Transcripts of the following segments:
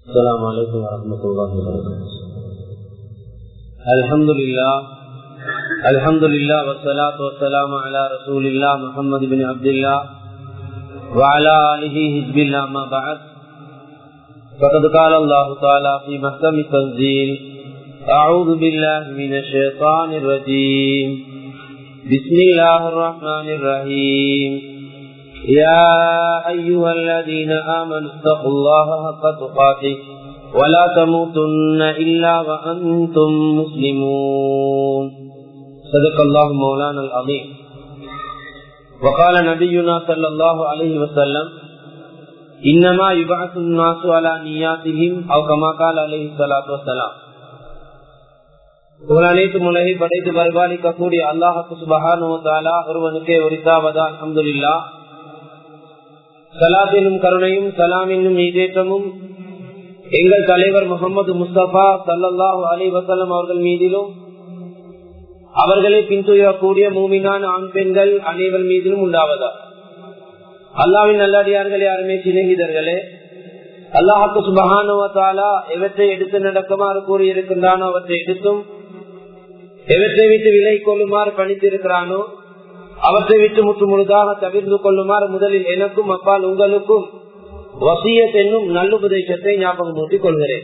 السلام عليكم ورحمة الله وبركاته الحمد لله الحمد لله والصلاة والسلام على رسول الله محمد بن عبد الله وعلى آله حزب الله ما بعد فقد قال الله تعالى في محكم التنزيل أعوذ بالله من الشيطان الرجيم بسم الله الرحمن الرحيم يا أيها الذين آمنوا اتقوا الله حق تقاته ولا تموتن إلا وأنتم مسلمون صدق الله مولانا العظيم وقال نبينا صلى الله عليه وسلم إنما يبعث الناس على نياتهم أو كما قال عليه الصلاة والسلام அனைத்து உலகை படைத்து பரிபாலிக்கக்கூடிய அல்லாஹு சுபஹானுவத்தாலா ஒருவனுக்கே உரித்தாவதா அஹமதுல்லா சலாத்தினும் கருணையும் சலாமினும் ஈதேற்றமும் எங்கள் தலைவர் முகமது முஸ்தபா சல்லாஹூ அலி வசலம் அவர்கள் மீதிலும் அவர்களை பின்துயரக்கூடிய மூமினான் ஆண் பெண்கள் அனைவர் மீதிலும் உண்டாவதா அல்லாவின் நல்லடியார்களே அருமை சிநேகிதர்களே அல்லாஹாக்கு சுபகானுவத்தாலா எவற்றை எடுத்து நடக்குமாறு கூறியிருக்கின்றானோ அவற்றை எடுத்தும் எவற்றை விட்டு விலை கொள்ளுமாறு பணித்திருக்கிறானோ அவற்றை விட்டு முற்று முழுதாக தவிர்த்து கொள்ளுமாறு முதலில் எனக்கும் அப்பால் உங்களுக்கும் வசியத் என்னும் நல்லுபதேசத்தை ஞாபகம் ஊட்டிக் கொள்கிறேன்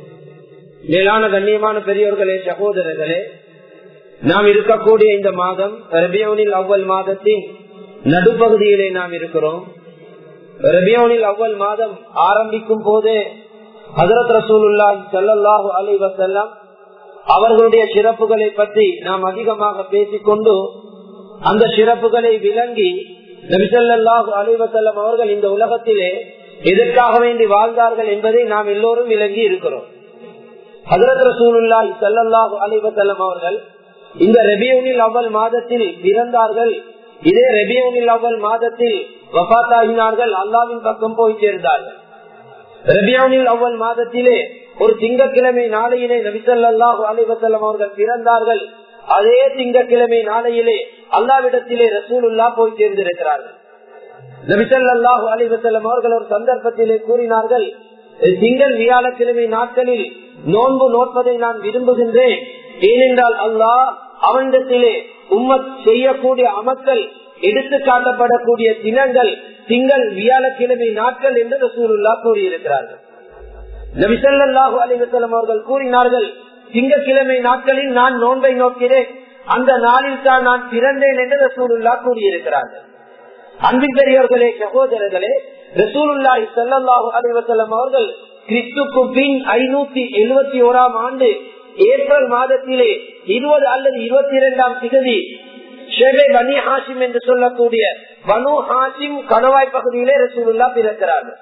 மேலான கண்ணியமான பெரியோர்களே சகோதரர்களே நாம் இருக்கக்கூடிய இந்த மாதம் ரபியோனில் அவ்வல் மாதத்தின் நடுப்பகுதியிலே நாம் இருக்கிறோம் ரபியோனில் அவ்வல் மாதம் ஆரம்பிக்கும் போதே ஹசரத் ரசூலுல்லா சல்லாஹூ அலி வசல்லாம் அவர்களுடைய சிறப்புகளை பற்றி நாம் அதிகமாக பேசிக்கொண்டு அந்த சிறப்புகளை விளங்கி நபிசல்லாஹு அலிவசல்லம் அவர்கள் இந்த உலகத்திலே எதற்காக வேண்டி வாழ்ந்தார்கள் என்பதை நாம் எல்லோரும் விளங்கி இருக்கிறோம் ஹசரத் ரசூலுல்லாஹி சல்லாஹூ அலிவசல்லம் அவர்கள் இந்த ரெபியூனில் அவ்வல் மாதத்தில் பிறந்தார்கள் இதே ரெபியூனில் அவ்வல் மாதத்தில் வபாத்தாகினார்கள் அல்லாவின் பக்கம் போய் சேர்ந்தார்கள் ரபியானில் அவ்வல் மாதத்திலே ஒரு திங்கக்கிழமை நாளையிலே நபிசல்லாஹு அலிவசல்லம் அவர்கள் பிறந்தார்கள் அதே திங்கக்கிழமை நாளையிலே அல்லாவிடத்திலே ரசூலுல்லா போய் சேர்ந்திருக்கிறார்கள் நபிசல்லாஹு அலிவசல்லம் அவர்கள் ஒரு சந்தர்ப்பத்திலே கூறினார்கள் திங்கள் வியாழக்கிழமை நாட்களில் நோன்பு நோட்பதை நான் விரும்புகின்றேன் ஏனென்றால் அல்லாஹ் அவனிடத்திலே உம்மத் செய்யக்கூடிய அமக்கள் எடுத்து காட்டப்படக்கூடிய தினங்கள் திங்கள் வியாழக்கிழமை நாட்கள் என்று ரசூலுல்லா கூறியிருக்கிறார்கள் நபிசல்லாஹு அலிவசல்லம் அவர்கள் கூறினார்கள் திங்கக்கிழமை நாட்களில் நான் நோன்பை நோக்கிறேன் அந்த நாளில் தான் நான் பிறந்தேன் என்று ரசூலுல்லா கூறியிருக்கிறார்கள் அன்பின் பெரியவர்களே சகோதரர்களே ரசூலுல்லாஹி சல்லாஹூ அலிவசல்லம் அவர்கள் கிறிஸ்துக்கு பின் ஐநூத்தி எழுபத்தி ஓராம் ஆண்டு ஏப்ரல் மாதத்திலே இருபது அல்லது இருபத்தி இரண்டாம் திகதி ஷேபே பனி ஹாசிம் என்று சொல்லக்கூடிய பனு ஹாசிம் கணவாய் பகுதியிலே ரசூலுல்லா பிறக்கிறார்கள்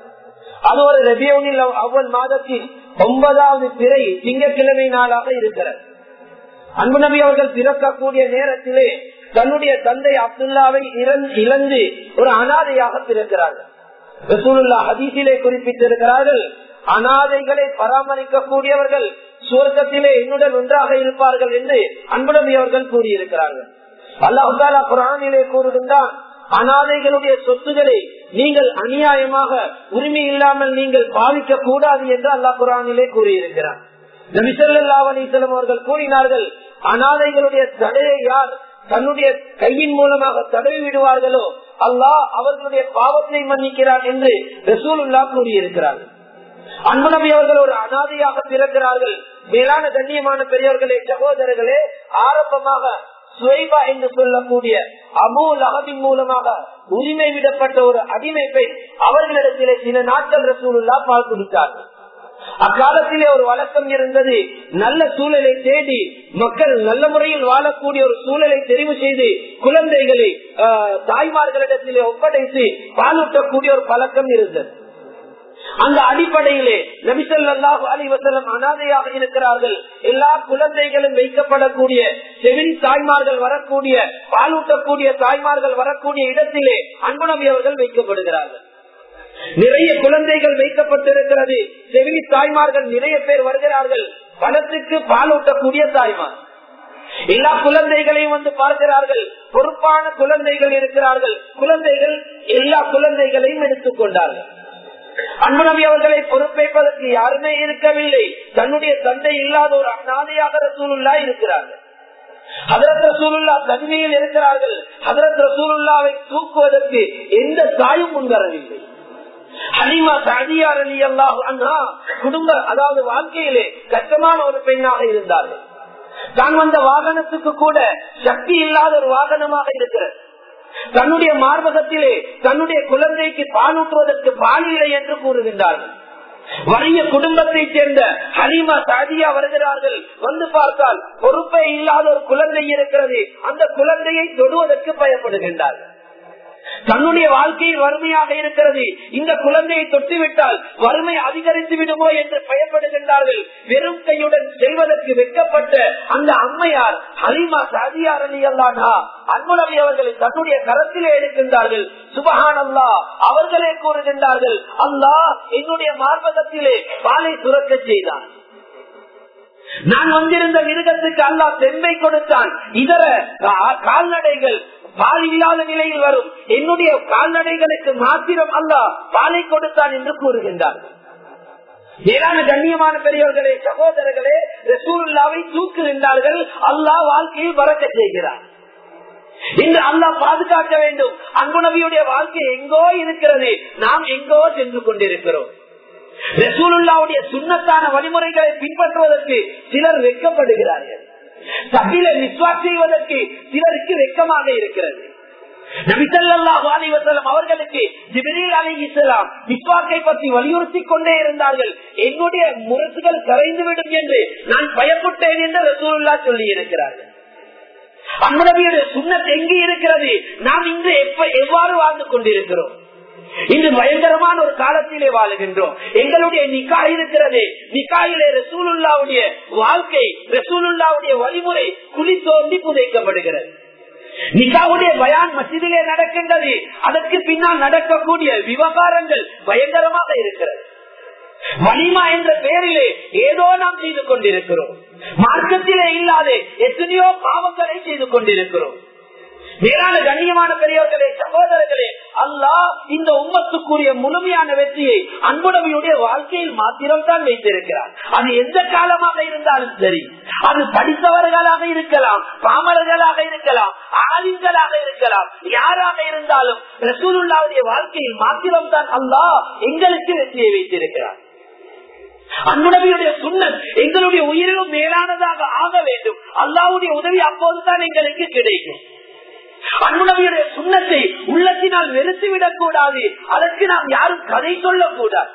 அது ஒரு ரெபியோனில் அவ்வளவு மாதத்தில் ஒன்பதாவது பிறை திங்கக்கிழமை நாளாக இருக்கிறது அன்பு நபி அவர்கள் பிறக்கக்கூடிய நேரத்திலே தன்னுடைய தந்தை அப்துல்லாவை இழந்து ஒரு அனாதையாக பிறக்கிறார்கள் ரசூலுல்லா ஹதீசிலே குறிப்பிட்டிருக்கிறார்கள் அனாதைகளை பராமரிக்கக்கூடியவர்கள் சுவர்க்கத்திலே என்னுடன் ஒன்றாக இருப்பார்கள் என்று அன்பு நபி அவர்கள் கூறியிருக்கிறார்கள் அல்லாஹாலா குரானிலே கூறுகின்றான் அனாதைகளுடைய சொத்துக்களை நீங்கள் அநியாயமாக உரிமை இல்லாமல் நீங்கள் பாவிக்க கூடாது என்று அல்லா குரானிலே கூறியிருக்கிறார் நபிசல்லா அலிசலம் அவர்கள் கூறினார்கள் அனாதைகளுடைய தடையை யார் தன்னுடைய கையின் மூலமாக தடவி விடுவார்களோ அல்லாஹ் அவர்களுடைய பாவத்தை மன்னிக்கிறார் என்று ரசூலுல்லா கூறியிருக்கிறார்கள் அன்பு நபி அவர்கள் ஒரு அனாதையாக பிறக்கிறார்கள் மேலான கண்ணியமான பெரியவர்களே சகோதரர்களே ஆரம்பமாக சுவைபா என்று சொல்லக்கூடிய அபூல் அகதின் மூலமாக உரிமை விடப்பட்ட ஒரு அடிமை பெண் அவர்களிடத்திலே சில நாட்கள் ரசூலுல்லா பால் குடித்தார்கள் அக்காலத்திலே ஒரு வழக்கம் இருந்தது நல்ல சூழலை தேடி மக்கள் நல்ல முறையில் வாழக்கூடிய ஒரு சூழலை தெரிவு செய்து குழந்தைகளை தாய்மார்களிடத்திலே ஒப்படைத்து பாலூட்டக்கூடிய ஒரு பழக்கம் இருந்தது அந்த அடிப்படையிலே நபிசல்லாஹு அலி வசலம் அனாதையாக இருக்கிறார்கள் எல்லா குழந்தைகளும் வைக்கப்படக்கூடிய செவிலி தாய்மார்கள் வரக்கூடிய பாலூட்டக்கூடிய தாய்மார்கள் வரக்கூடிய இடத்திலே அன்பு நபி அவர்கள் வைக்கப்படுகிறார்கள் நிறைய குழந்தைகள் வைக்கப்பட்டிருக்கிறது செவிலி தாய்மார்கள் நிறைய பேர் வருகிறார்கள் பணத்துக்கு பாலூட்டக்கூடிய தாய்மார் எல்லா குழந்தைகளையும் வந்து பார்க்கிறார்கள் பொறுப்பான குழந்தைகள் இருக்கிறார்கள் குழந்தைகள் எல்லா குழந்தைகளையும் எடுத்துக் கொண்டார்கள் அன்புநபி அவர்களை பொறுப்பேற்பதற்கு யாருமே இருக்கவில்லை தன்னுடைய தந்தை இல்லாத ஒரு அநாதையாக ரசூலுல்லா இருக்கிறார்கள் ஹதரத் ரசூலுல்லா தனிமையில் இருக்கிறார்கள் ஹதரத் ரசூலுல்லாவை தூக்குவதற்கு எந்த தாயும் முன்வரவில்லை ஹலிமா சாதியார் அலி அல்லாஹ் அண்ணா குடும்ப அதாவது வாழ்க்கையிலே கஷ்டமான ஒரு பெண்ணாக இருந்தார்கள் தான் வந்த வாகனத்துக்கு கூட சக்தி இல்லாத ஒரு வாகனமாக இருக்கிறது தன்னுடைய மார்பகத்திலே தன்னுடைய குழந்தைக்கு பாலூட்டுவதற்கு பால் இல்லை என்று கூறுகின்றார்கள் வறிய குடும்பத்தை சேர்ந்த ஹலிமா சாதியா வருகிறார்கள் வந்து பார்த்தால் பொறுப்பே இல்லாத ஒரு குழந்தை இருக்கிறது அந்த குழந்தையை தொடுவதற்கு பயப்படுகின்றார்கள் தன்னுடைய வாழ்க்கையில் வறுமையாக இருக்கிறது இந்த குழந்தையை தொட்டுவிட்டால் வறுமை அதிகரித்து விடுமோ என்று பயப்படுகின்றார்கள் வெறும் கையுடன் செய்வதற்கு வெட்கப்பட்ட அந்த அம்மையார் ஹலிமா சாதியார் அலி அல்லானா அன்புலவி அவர்களை தன்னுடைய கரத்திலே எடுக்கின்றார்கள் சுபஹான் அல்லா அவர்களே கூறுகின்றார்கள் அல்லாஹ் என்னுடைய மார்பகத்திலே பாலை சுரக்க செய்தான் நான் வந்திருந்த மிருகத்துக்கு அல்லா தெம்பை கொடுத்தான் இதர கால்நடைகள் பால் இல்லாத நிலையில் வரும் என்னுடைய கால்நடைகளுக்கு மாத்திரம் அல்ல பாலை கொடுத்தான் என்று கூறுகின்றார்கள் ஏரான கண்ணியமான பெரியவர்களே சகோதரர்களே ரசூல்லாவை தூக்குகின்றார்கள் அல்லாஹ் வாழ்க்கையில் பறக்க செய்கிறார் இன்று அல்லாஹ் பாதுகாக்க வேண்டும் அன்புநபியுடைய வாழ்க்கை எங்கோ இருக்கிறது நாம் எங்கோ சென்று கொண்டிருக்கிறோம் ரசூலுல்லாவுடைய சுண்ணத்தான வழிமுறைகளை பின்பற்றுவதற்கு சிலர் வெட்கப்படுகிறார்கள் சபில விஸ்வாஸ் செய்வதற்கு சிலருக்கு வெக்கமாக இருக்கிறது அவர்களுக்கு ஜிபிரில் அலி இஸ்லாம் விஸ்வாக்கை பற்றி வலியுறுத்தி கொண்டே இருந்தார்கள் என்னுடைய முரசுகள் கரைந்துவிடும் என்று நான் பயப்பட்டேன் என்று ரசூல்லா சொல்லி இருக்கிறார்கள் அன்புடைய சுண்ணத் எங்கே இருக்கிறது நாம் இன்று எப்ப எவ்வாறு வாழ்ந்து கொண்டிருக்கிறோம் இன்று பயங்கரமான ஒரு காலத்திலே வாழுகின்றோம் எங்களுடைய நிக்கா இருக்கிறது நிக்காயிலே ரசூலுல்லாவுடைய வாழ்க்கை ரசூலுல்லாவுடைய வழிமுறை குழி தோண்டி புதைக்கப்படுகிறது நிக்காவுடைய பயான் மசிதிலே நடக்கின்றது அதற்கு பின்னால் நடக்கக்கூடிய விவகாரங்கள் பயங்கரமாக இருக்கிறது வலிமா என்ற பெயரிலே ஏதோ நாம் செய்து கொண்டிருக்கிறோம் மார்க்கத்திலே இல்லாத எத்தனையோ பாவங்களை செய்து கொண்டிருக்கிறோம் மேலான கண்ணியமான பெரியவர்களே சகோதரர்களே அல்லாஹ் இந்த உம்மத்துக்குரிய முழுமையான வெற்றியை அன்புடமையுடைய வாழ்க்கையில் மாத்திரம் தான் வைத்திருக்கிறார் அது எந்த காலமாக இருந்தாலும் சரி அது படித்தவர்களாக இருக்கலாம் பாமரர்களாக இருக்கலாம் ஆலிம்களாக இருக்கலாம் யாராக இருந்தாலும் ரசூலுல்லாவுடைய வாழ்க்கையில் மாத்திரம் தான் அல்லாஹ் எங்களுக்கு வெற்றியை வைத்திருக்கிறார் அன்புடமையுடைய சுண்ணன் எங்களுடைய உயிரிலும் மேலானதாக ஆக வேண்டும் அல்லாவுடைய உதவி அப்போதுதான் எங்களுக்கு கிடைக்கும் அன்புடைய சுண்ணத்தை உள்ளத்தினால் வெறுத்துவிடக் கூடாது அதற்கு நாம் யாரும் கதை சொல்லக்கூடாது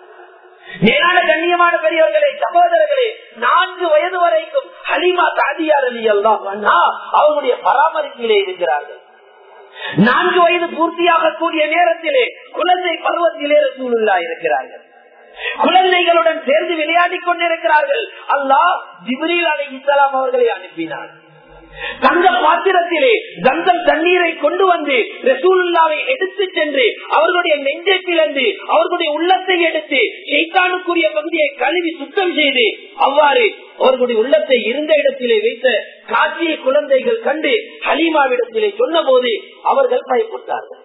மேலான கண்ணியமான பெரியவர்களே சகோதரர்களே நான்கு வயது வரைக்கும் ஹலிமா தாதியார் அலி எல்லாம் அவங்களுடைய பராமரிப்பிலே இருக்கிறார்கள் நான்கு வயது பூர்த்தியாக கூடிய நேரத்திலே குழந்தை பருவத்திலே சூழலா இருக்கிறார்கள் குழந்தைகளுடன் சேர்ந்து விளையாடி கொண்டிருக்கிறார்கள் அல்லாஹ் ஜிப்ரீல் அலி இஸ்லாம் அவர்களை அனுப்பினார் தங்க பாத்திரத்திலே கங்கம் தண்ணீரை கொண்டு வந்து ரசூலுல்லாவை எடுத்து சென்று அவர்களுடைய நெஞ்சை பிளந்து அவர்களுடைய உள்ளத்தை எடுத்து சைத்தானுக்குரிய பகுதியை கழுவி சுத்தம் செய்து அவ்வாறு அவர்களுடைய உள்ளத்தை இருந்த இடத்திலே வைத்த காட்சிய குழந்தைகள் கண்டு ஹலீமாவிடத்திலே சொன்ன போது அவர்கள் பயப்பட்டார்கள்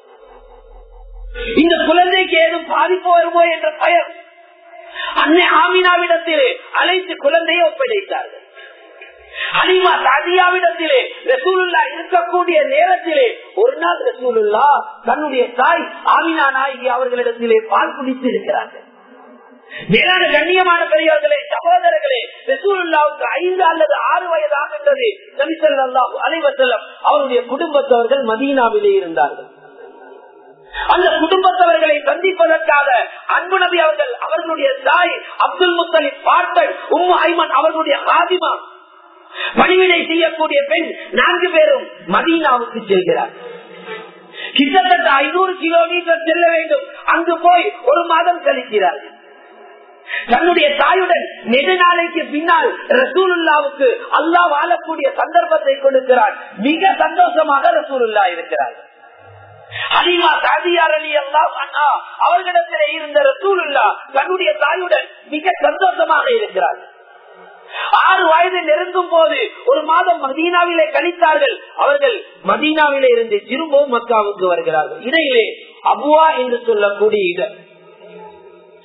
இந்த குழந்தைக்கு ஏதும் பாதிப்பு வருமோ என்ற பயம் அன்னை ஆமினாவிடத்திலே அழைத்து குழந்தையை ஒப்படைத்தார்கள் அலிமா சாதியாவிடத்திலே ரசூலுல்லா இருக்கக்கூடிய நேரத்திலே ஒரு நாள் ரசூலுல்லா தன்னுடைய தாய் ஆமினா நாயகி அவர்களிடத்திலே பால் குடித்து இருக்கிறார்கள் மேலான கண்ணியமான பெரியவர்களே சகோதரர்களே ரசூலுல்லாவுக்கு ஐந்து அல்லது ஆறு வயது ஆகின்றது நபிசல்லாஹு அலைவசல்லம் அவருடைய குடும்பத்தவர்கள் மதீனாவிலே இருந்தார்கள் அந்த குடும்பத்தவர்களை சந்திப்பதற்காக அன்பு நபி அவர்கள் அவர்களுடைய தாய் அப்துல் முத்தலிப் பாட்டன் உம்மு ஐமன் அவர்களுடைய ஆதிமா பணிவிடை செய்யக்கூடிய பெண் நான்கு பேரும் மதீனாவுக்கு செல்கிறார் கிட்டத்தட்ட ஐநூறு கிலோமீட்டர் செல்ல வேண்டும் அங்கு போய் ஒரு மாதம் கழிக்கிறார்கள் தன்னுடைய தாயுடன் நெடுநாளைக்கு பின்னால் ரசூலுல்லாவுக்கு அல்லாஹ் வாழக்கூடிய சந்தர்ப்பத்தை கொடுக்கிறார் மிக சந்தோஷமாக ரசூலுல்லா இருக்கிறார் அலிமா தாதியார் அலி அல்லாஹ் அண்ணா அவர்களிடத்திலே இருந்த ரசூலுல்லா தன்னுடைய தாயுடன் மிக சந்தோஷமாக இருக்கிறார் ஆறு வயது நெருங்கும் போது ஒரு மாதம் மதீனாவிலே கழித்தார்கள் அவர்கள் மதீனாவிலே இருந்து திரும்பவும் மக்காவுக்கு வருகிறார்கள் இடையிலே அபுவா என்று சொல்லக்கூடிய இடம்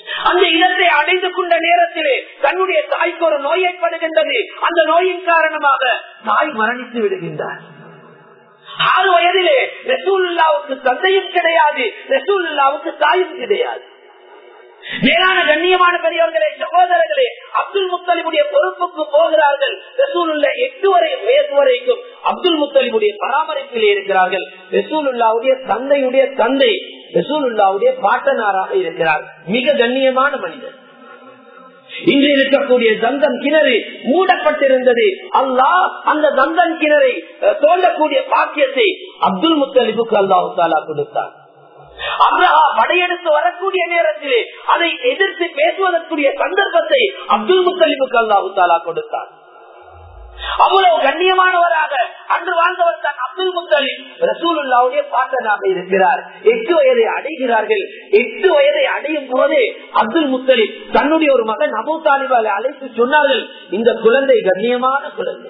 அந்த இடத்தை அடைந்து கொண்ட நேரத்திலே தன்னுடைய தாய்க்கு ஒரு நோய் ஏற்படுகின்றது அந்த நோயின் காரணமாக தாய் மரணித்து விடுகின்றார் ஆறு வயதிலே ரசூல்லாவுக்கு தந்தையும் கிடையாது ரசூல்லாவுக்கு தாயும் கிடையாது மேலான கண்ணியமான பெரியவர்களே சகோதரர்களே அப்துல் முத்தலிமுடைய பொறுப்புக்கு போகிறார்கள் ரசூலுள்ள எட்டு வரை வயது வரைக்கும் அப்துல் முத்தலிமுடைய பராமரிப்பில் இருக்கிறார்கள் ரசூலுல்லாவுடைய தந்தையுடைய தந்தை ரசூலுல்லாவுடைய பாட்டனாராக இருக்கிறார் மிக கண்ணியமான மனிதர் இன்று இருக்கக்கூடிய தந்தன் கிணறு மூடப்பட்டிருந்தது அல்லாஹ் அந்த தந்தன் கிணறை தோண்டக்கூடிய பாக்கியத்தை அப்துல் முத்தலிபுக்கு அல்லாஹு தாலா கொடுத்தார் அப்ரஹா படையெடுத்து வரக்கூடிய நேரத்திலே அதை எதிர்த்து பேசுவதற்குரிய சந்தர்ப்பத்தை அப்துல் முத்தலிபுக்கு அல்லாஹு தாலா கொடுத்தார் அவ்வளவு கண்ணியமானவராக அன்று வாழ்ந்தவர் தான் அப்துல் முத்தலிம் ரசூலுல்லாவுடைய பாட்டனாக இருக்கிறார் எட்டு வயதை அடைகிறார்கள் எட்டு வயதை அடையும் போதே அப்துல் முத்தலிம் தன்னுடைய ஒரு மகன் அபு தாலிபாலை அழைத்து சொன்னார்கள் இந்த குழந்தை கண்ணியமான குழந்தை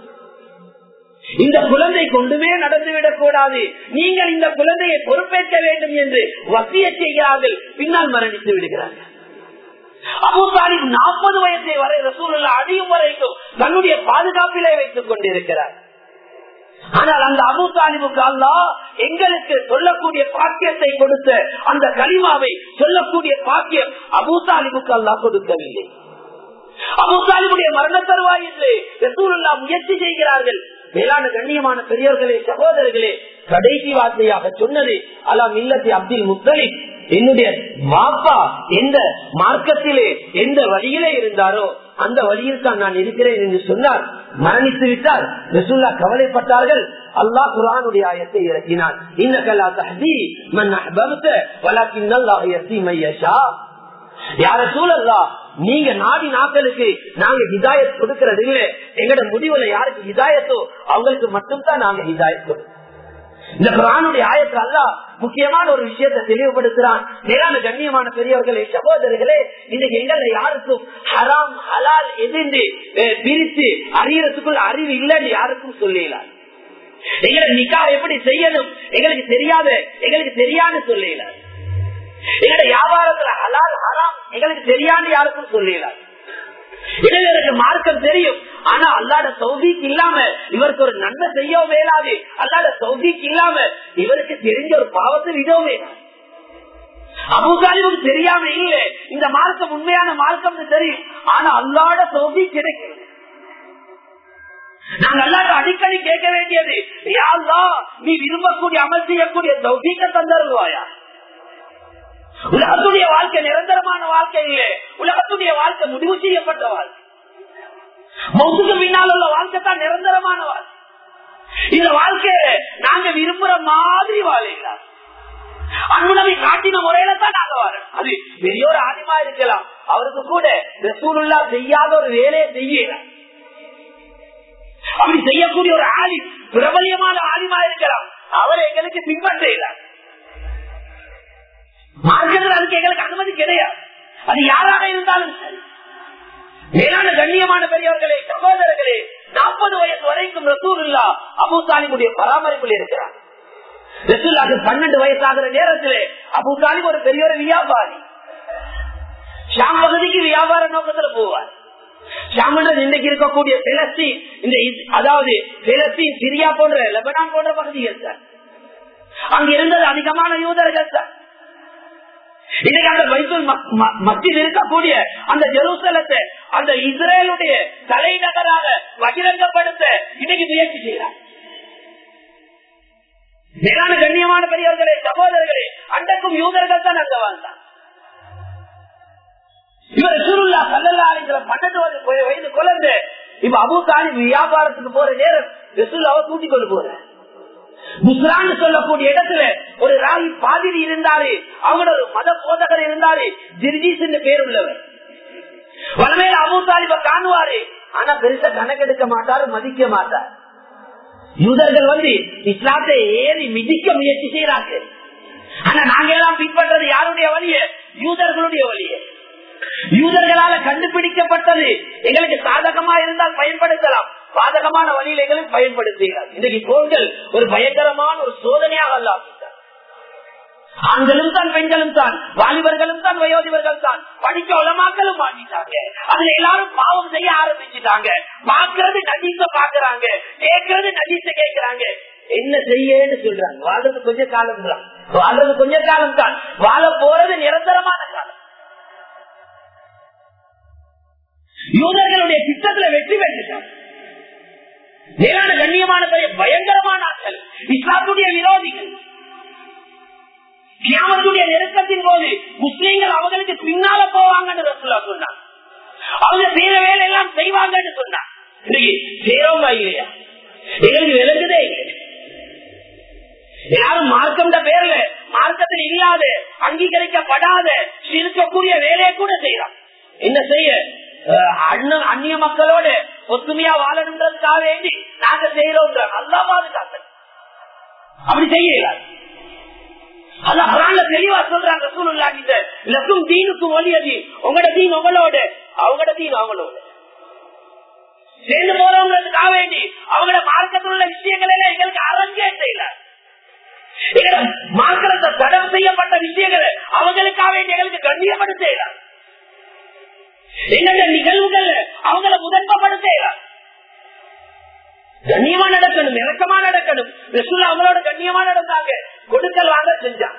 இந்த குழந்தை கொண்டுமே நடந்துவிடக் கூடாது நீங்கள் இந்த குழந்தையை பொறுப்பேற்க வேண்டும் என்று வசிய செய்கிறார்கள் பின்னால் மரணித்து விடுகிறார்கள் அபுசாலிப் நாற்பது வயசை வரை ரசூலுல்லா அழியும் வரைக்கும் தன்னுடைய பாதுகாப்பிலே வைத்துக் கொண்டிருக்கிறார் ஆனால் அந்த அபு தாலிபுக்கு அல்லா எங்களுக்கு சொல்லக்கூடிய பாக்கியத்தை கொடுத்த அந்த கலிமாவை சொல்லக்கூடிய பாக்கியம் அபு தாலிபுக்கு அல்லா கொடுக்கவில்லை அபு தாலிபுடைய மரண தருவாயிலே ரசூலுல்லா முயற்சி செய்கிறார்கள் மேலான கண்ணியமான பெரியவர்களே சகோதரர்களே கடைசி வார்த்தையாக சொன்னது அலாம் இல்லத்தி அப்துல் முத்தலிப் என்னுடைய வாப்பா எந்த மார்க்கத்திலே எந்த வழியிலே இருந்தாரோ அந்த வழியில் தான் நான் இருக்கிறேன் என்று சொன்னார் மரணித்து விட்டார் ரசூல்லா கவலைப்பட்டார்கள் அல்லாஹ் குரானுடைய ஆயத்தை இறக்கினார் இன்னகல்லா தஹதி மன் அஹ்பப்த வலக்கின் அல்லாஹ் யஹ்தி மை யஷா யார சூழல்லா நீங்க நாடி நாட்களுக்கு நாங்க ஹிதாயத் கொடுக்கறது இல்ல எங்கட முடிவுல யாருக்கு ஹிதாயத்தோ அவங்களுக்கு மட்டும் தான் நாங்க ஹிதாயத் கொடுக்கோம் இந்த குரானுடைய ஆயத்தில் அல்ல முக்கியமான ஒரு விஷயத்தை தெளிவுபடுத்துறான் மேலான கண்ணியமான பெரியவர்களே சகோதரர்களே இன்னைக்கு எங்களை யாருக்கும் ஹராம் ஹலால் எதிர்ந்து பிரித்து அறியறதுக்குள் அறிவு இல்லைன்னு யாருக்கும் சொல்லலாம் எங்களை நிக்கா எப்படி செய்யணும் எங்களுக்கு தெரியாத எங்களுக்கு தெரியாது சொல்லலாம் எங்களோட வியாபாரத்துல ஹலால் ஹராம் எங்களுக்கு தெரியாது யாருக்கும் சொல்லலாம் இளைஞருக்கு மார்க்கம் தெரியும் ஆனா அல்லாட சௌதிக்கு இல்லாம இவருக்கு ஒரு நன்மை செய்ய மேலாது அல்லாட சௌதிக்கு இல்லாம இவருக்கு தெரிஞ்ச ஒரு பாவத்தை விடவும் வேணாம் அபுகாலிவுக்கு தெரியாம இல்ல இந்த மார்க்கம் உண்மையான மார்க்கம் தெரியும் ஆனா அல்லாட சௌதி கிடைக்கும் நாங்க அல்லாட்ட அடிக்கடி கேட்க வேண்டியது யாருலா நீ விரும்பக்கூடிய அமல் செய்யக்கூடிய சௌதிக்க தந்தருவாயா உலகத்துடைய வாழ்க்கை நிரந்தரமான வாழ்க்கை இல்லை உலகத்துடைய வாழ்க்கை முடிவு செய்யப்பட்ட வாழ்க்கை மௌத்துக்கு பின்னால் உள்ள வாழ்க்கை தான் நிரந்தரமான வாழ்க்கை இந்த வாழ்க்கைய நாங்க விரும்புற மாதிரி வாழலாம் அன்புநபி காட்டின முறையில தான் நாங்க வாழணும் அது பெரிய ஒரு ஆதிமா இருக்கலாம் அவருக்கு கூட ரசூலுல்லா செய்யாத ஒரு வேலையை செய்யலாம் அப்படி செய்யக்கூடிய ஒரு ஆலி பிரபலியமான ஆலிமா இருக்கலாம் அவரை எங்களுக்கு பின்பற்றலாம் மார்க்கத்தில் அதுக்கு எங்களுக்கு அனுமதி கிடையாது அது யாராக இருந்தாலும் சரி மேலான கண்ணியமான பெரியவர்களே சகோதரர்களே நாற்பது வயசு வரைக்கும் ரசூல்லா அபு தாலிபுடைய பராமரிப்பில் இருக்கிறார் ரசூல்லாக்கு பன்னெண்டு வயசாகிற நேரத்திலே அபு தாலிப் ஒரு பெரிய ஒரு வியாபாரி ஷாம் பகுதிக்கு வியாபார நோக்கத்துல போவார் ஷாமன்றது இன்னைக்கு இருக்கக்கூடிய பிலஸ்தீன் இந்த அதாவது பிலஸ்தீன் சிரியா போன்ற லெபனான் போன்ற பகுதிகள் சார் அங்க இருந்தது அதிகமான யூதர்கள் சார் இன்னைக்கு அந்த பைபிள் மத்தியில் இருக்கக்கூடிய அந்த ஜெருசலத்தை அந்த இஸ்ரேலுடைய தலைநகராக பகிரங்கப்படுத்த இன்னைக்கு முயற்சி செய்யறாங்க மேலான கண்ணியமான பெரியவர்களே சகோதரர்களே அண்டக்கும் யூதர்கள் தான் அங்க வாழ்ந்தான் இவர் சுருல்லா கல்லல்லா அலிங்கிற பன்னெண்டு வயது குழந்தை இப்ப அபு தாலிப் வியாபாரத்துக்கு போற நேரம் ரசூல்லாவை கூட்டிக் கொண்டு போறேன் முஸ்லான்னு சொல்லக்கூடிய இடத்துல ஒரு ராகி பாதிரி இருந்தாரு அவங்களோட ஒரு மத போதகர் இருந்தாரு ஜிர்ஜீஸ் பேர் உள்ளவர் வளமையில அபு தாலிப காணுவாரு ஆனா பெருசா கணக்கெடுக்க மாட்டாரு மதிக்க மாட்டார் யூதர்கள் வந்து இஸ்லாத்தை ஏறி மிதிக்க முயற்சி செய்யறாங்க ஆனா நாங்க எல்லாம் பின்பற்றது யாருடைய வழிய யூதர்களுடைய வழிய யூதர்களால கண்டுபிடிக்கப்பட்டது எங்களுக்கு சாதகமா இருந்தால் பயன்படுத்தலாம் பாதகமான வழியில் எங்களுக்கு பயன்படுத்துகிறார் இன்றைக்கு கோள்கள் ஒரு பயங்கரமான ஒரு சோதனையாக அல்லாம ஆண்களும் தான் பெண்களும் தான் வாலிபர்களும் தான் வயோதிபர்கள் தான் படிக்க உலமாக்களும் வாங்கிட்டாங்க அதுல எல்லாரும் பாவம் செய்ய ஆரம்பிச்சுட்டாங்க பாக்குறது நதீச பாக்குறாங்க கேட்கறது நதீச கேட்கிறாங்க என்ன செய்யன்னு சொல்றாங்க வாழ்றது கொஞ்ச காலம் தான் வாழ்றது கொஞ்ச காலம் தான் வாழ போறது நிரந்தரமான காலம் யூதர்களுடைய திட்டத்துல வெற்றி பெற்றுட்டாங்க மேலான கண்ணியமான பெரிய பயங்கரமான ஆட்கள் இஸ்லாத்துடைய விரோதிகள் கியாமத்துடைய நெருக்கத்தின் போது முஸ்லீம்கள் அவங்களுக்கு பின்னால போவாங்கன்னு ரசூலா சொன்னாங்க அவங்க செய்யற வேலையெல்லாம் செய்வாங்கன்னு சொன்னாங்க இன்னைக்கு செய்யறவங்க இல்லையா எங்களுக்கு விளங்குதே இல்லை யாரும் மார்க்கம்ட பேர்ல மார்க்கத்தில் இல்லாத அங்கீகரிக்கப்படாத இருக்கக்கூடிய வேலையை கூட செய்யலாம் என்ன செய்ய அண்ணன் அந்நிய மக்களோடு ஒத்துமையா வாழணுன்றதுக்காக வேண்டி நாங்க செய்யறோம் நல்லா பாதுகாக்க அப்படி செய்யலாம் அதான் குரான்ல தெளிவா சொல்றாங்க சூழ்நிலை இந்த லக்கும் தீனுக்கு ஒளியதி உங்களோட தீன் உங்களோட அவங்களோட தீன் அவங்களோட சேர்ந்து போறவங்களுக்காக வேண்டி அவங்களோட மார்க்கத்தில் உள்ள விஷயங்கள் எல்லாம் எங்களுக்கு அரங்கே செய்யல மார்க்கத்தை தடவு செய்யப்பட்ட விஷயங்களை அவங்களுக்காக வேண்டி எங்களுக்கு கண்ணியப்பட்டு செய்யலாம் எங்களுடைய நிகழ்வுகள் அவங்கள முதன்மைப்படுத்த கண்ணியமா நடக்கணும் இறக்கமா நடக்கணும் ரசூல் அவங்களோட கண்ணியமா நடந்தாங்க கொடுக்கல் வாங்க செஞ்சாங்க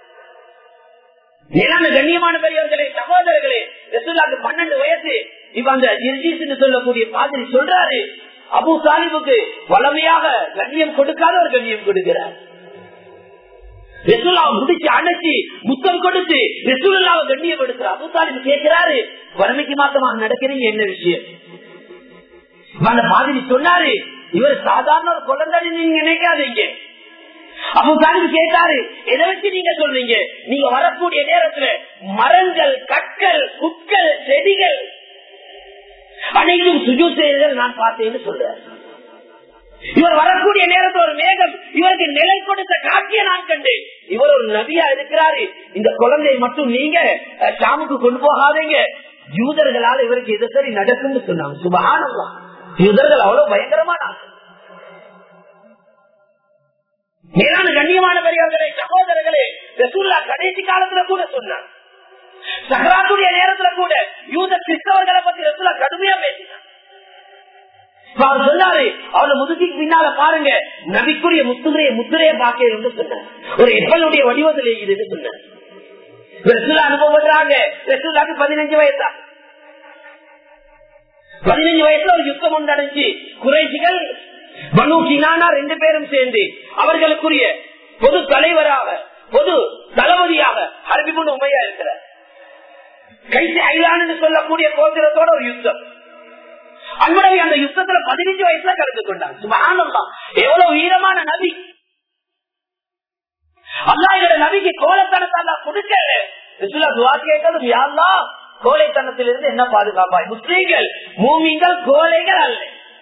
மேலான கண்ணியமான பெரியவர்களே சகோதரர்களே ரசூல்லாக்கு பன்னெண்டு வயசு இப்ப அந்த ஜிர்ஜீஸ் சொல்லக்கூடிய மாதிரி சொல்றாரு அபு சாலிபுக்கு வளமையாக கண்ணியம் கொடுக்காத ஒரு கண்ணியம் கொடுக்கிறார் ரசூல்லாவை முடிச்சு அணைச்சி முத்தம் கொடுத்து ரசூல்லாவை கண்ணியம் எடுக்கிறார் அபு சாலிபு கேட்கிறாரு வறுமைக்கு மாத்தமாக நடக்கிறீங்க என்ன விஷயம் அந்த மாதிரி சொன்னாரு இவர் சாதாரண ஒரு குழந்தை நீங்க நினைக்காதீங்க அப்போ தாண்டி கேட்டாரு எதை வச்சு நீங்க சொல்றீங்க நீங்க வரக்கூடிய நேரத்துல மரங்கள் கற்கள் புட்கள் செடிகள் அனைத்தும் சுஜு செய்தல் நான் பார்த்தேன்னு சொல்றாரு இவர் வரக்கூடிய நேரத்தில் ஒரு மேகம் இவருக்கு நிலை கொடுத்த காட்சியை நான் கண்டேன் இவர் ஒரு நபியா இருக்கிறாரு இந்த குழந்தையை மட்டும் நீங்க ஷாமுக்கு கொண்டு போகாதீங்க யூதர்களால் இவருக்கு இது சரி நடக்கும்னு சொன்னாங்க சுபகானம்மா யூதர்கள் அவ்வளவு பயங்கரமான மேலான கண்ணியமான பெரியவர்களே சகோதரர்களே ரசூல்லா கடைசி காலத்துல கூட சொன்னார் சகராத்துடைய நேரத்துல கூட யூத கிறிஸ்தவர்களை பத்தி ரசூல்லா கடுமையா பேசினார் அவர் சொன்னாரு அவளை முதுகிக்கு பின்னால பாருங்க நபிக்குரிய முத்துரைய முத்திரைய பார்க்க என்று சொன்னார் ஒரு எப்பனுடைய வடிவத்தில் இதுன்னு சொன்னார் ரசூல்லா அனுபவப்படுறாங்க ரசூல்லாக்கு பதினஞ்சு வயசா பதினஞ்சு வயசுல ஒரு யுத்தம் ஒன்று நடந்துச்சு குறைசிகள் பனு கினானா ரெண்டு பேரும் சேர்ந்து அவர்களுக்குரிய பொது தலைவராக பொது தளபதியாக அரபி கொண்டு உண்மையா இருக்கிறார் கைசி ஐலான்னு சொல்லக்கூடிய கோத்திரத்தோட ஒரு யுத்தம் அன்புடைய அந்த யுத்தத்துல பதினஞ்சு வயசுல கலந்து கொண்டாங்க சுமானம்மா எவ்வளவு வீரமான நபி அல்லாஹோட நபிக்கு கோலத்தனத்தை கொடுக்கல துவா கேட்டதும் யாருலா கோழைத்தனத்திலிருந்து என்ன பாதுகாப்பாய் முஸ்லீம்கள் மூமிங்கள் கோழைகள் அல்ல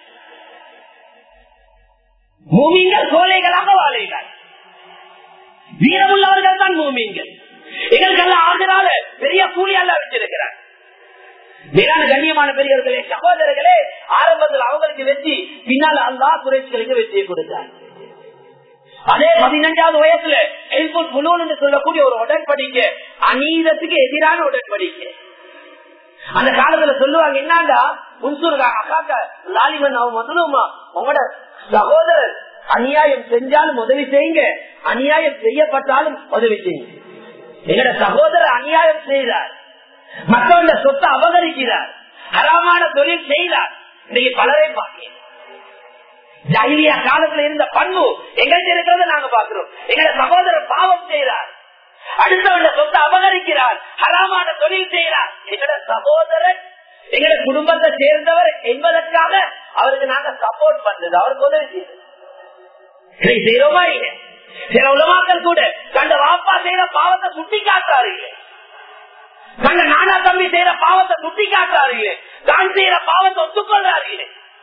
மூமிங்கள் கோழைகளாக வாழைகள் வீரமுள்ளவர்கள் தான் மூமிங்கள் எங்களுக்கெல்லாம் ஆகிறால பெரிய கூலி அல்ல வச்சிருக்கிறார் மேலான கண்ணியமான பெரியவர்களே சகோதரர்களே ஆரம்பத்தில் அவங்களுக்கு வெற்றி பின்னால் அல்லா குறைச்சிகளுக்கு வெற்றியை கொடுத்தார் அதே பதினஞ்சாவது வயசுல எல்புல் புலூன் என்று சொல்லக்கூடிய ஒரு உடன்படிக்கை அநீதத்துக்கு எதிரான உடன்படிக்கை அந்த காலத்துல சொல்லுவாங்க என்னண்டா முன்சூர் அக்காக்க லாலிமன் அவன் முதலுமா உங்களோட சகோதரர் அநியாயம் செஞ்சாலும் உதவி செய்யுங்க அநியாயம் செய்யப்பட்டாலும் உதவி செய்யுங்க எங்களோட சகோதரர் அநியாயம் செய்தார் மற்றவங்க சொத்தை அபகரிக்கிறார் அறமான தொழில் செய்தார் இன்னைக்கு பலரை பார்க்கிறேன் ஜாகிலியா காலத்துல இருந்த பண்பு எங்கள்கிட்ட இருக்கிறத நாங்க பாக்குறோம் எங்களோட சகோதரர் பாவம் செய்கிறார் அடுத்தவண்ட சொத்தை அபகரிக்கிறார் ஹராமான தொழில் செய்கிறார் எங்களோட சகோதரன் எங்களோட குடும்பத்தை சேர்ந்தவர் என்பதற்காக அவருக்கு நாங்க சப்போர்ட் பண்றது அவருக்கு உதவி செய்யறது செய்யறோமா இல்லை சில உலமாக்கள் கூட கண்ட வாப்பா செய்யற பாவத்தை சுட்டி காட்டாரு கண்ட நானா தம்பி செய்யற பாவத்தை சுட்டி காட்டாரு தான் செய்யற பாவத்தை ஒத்துக்கொள்றாரு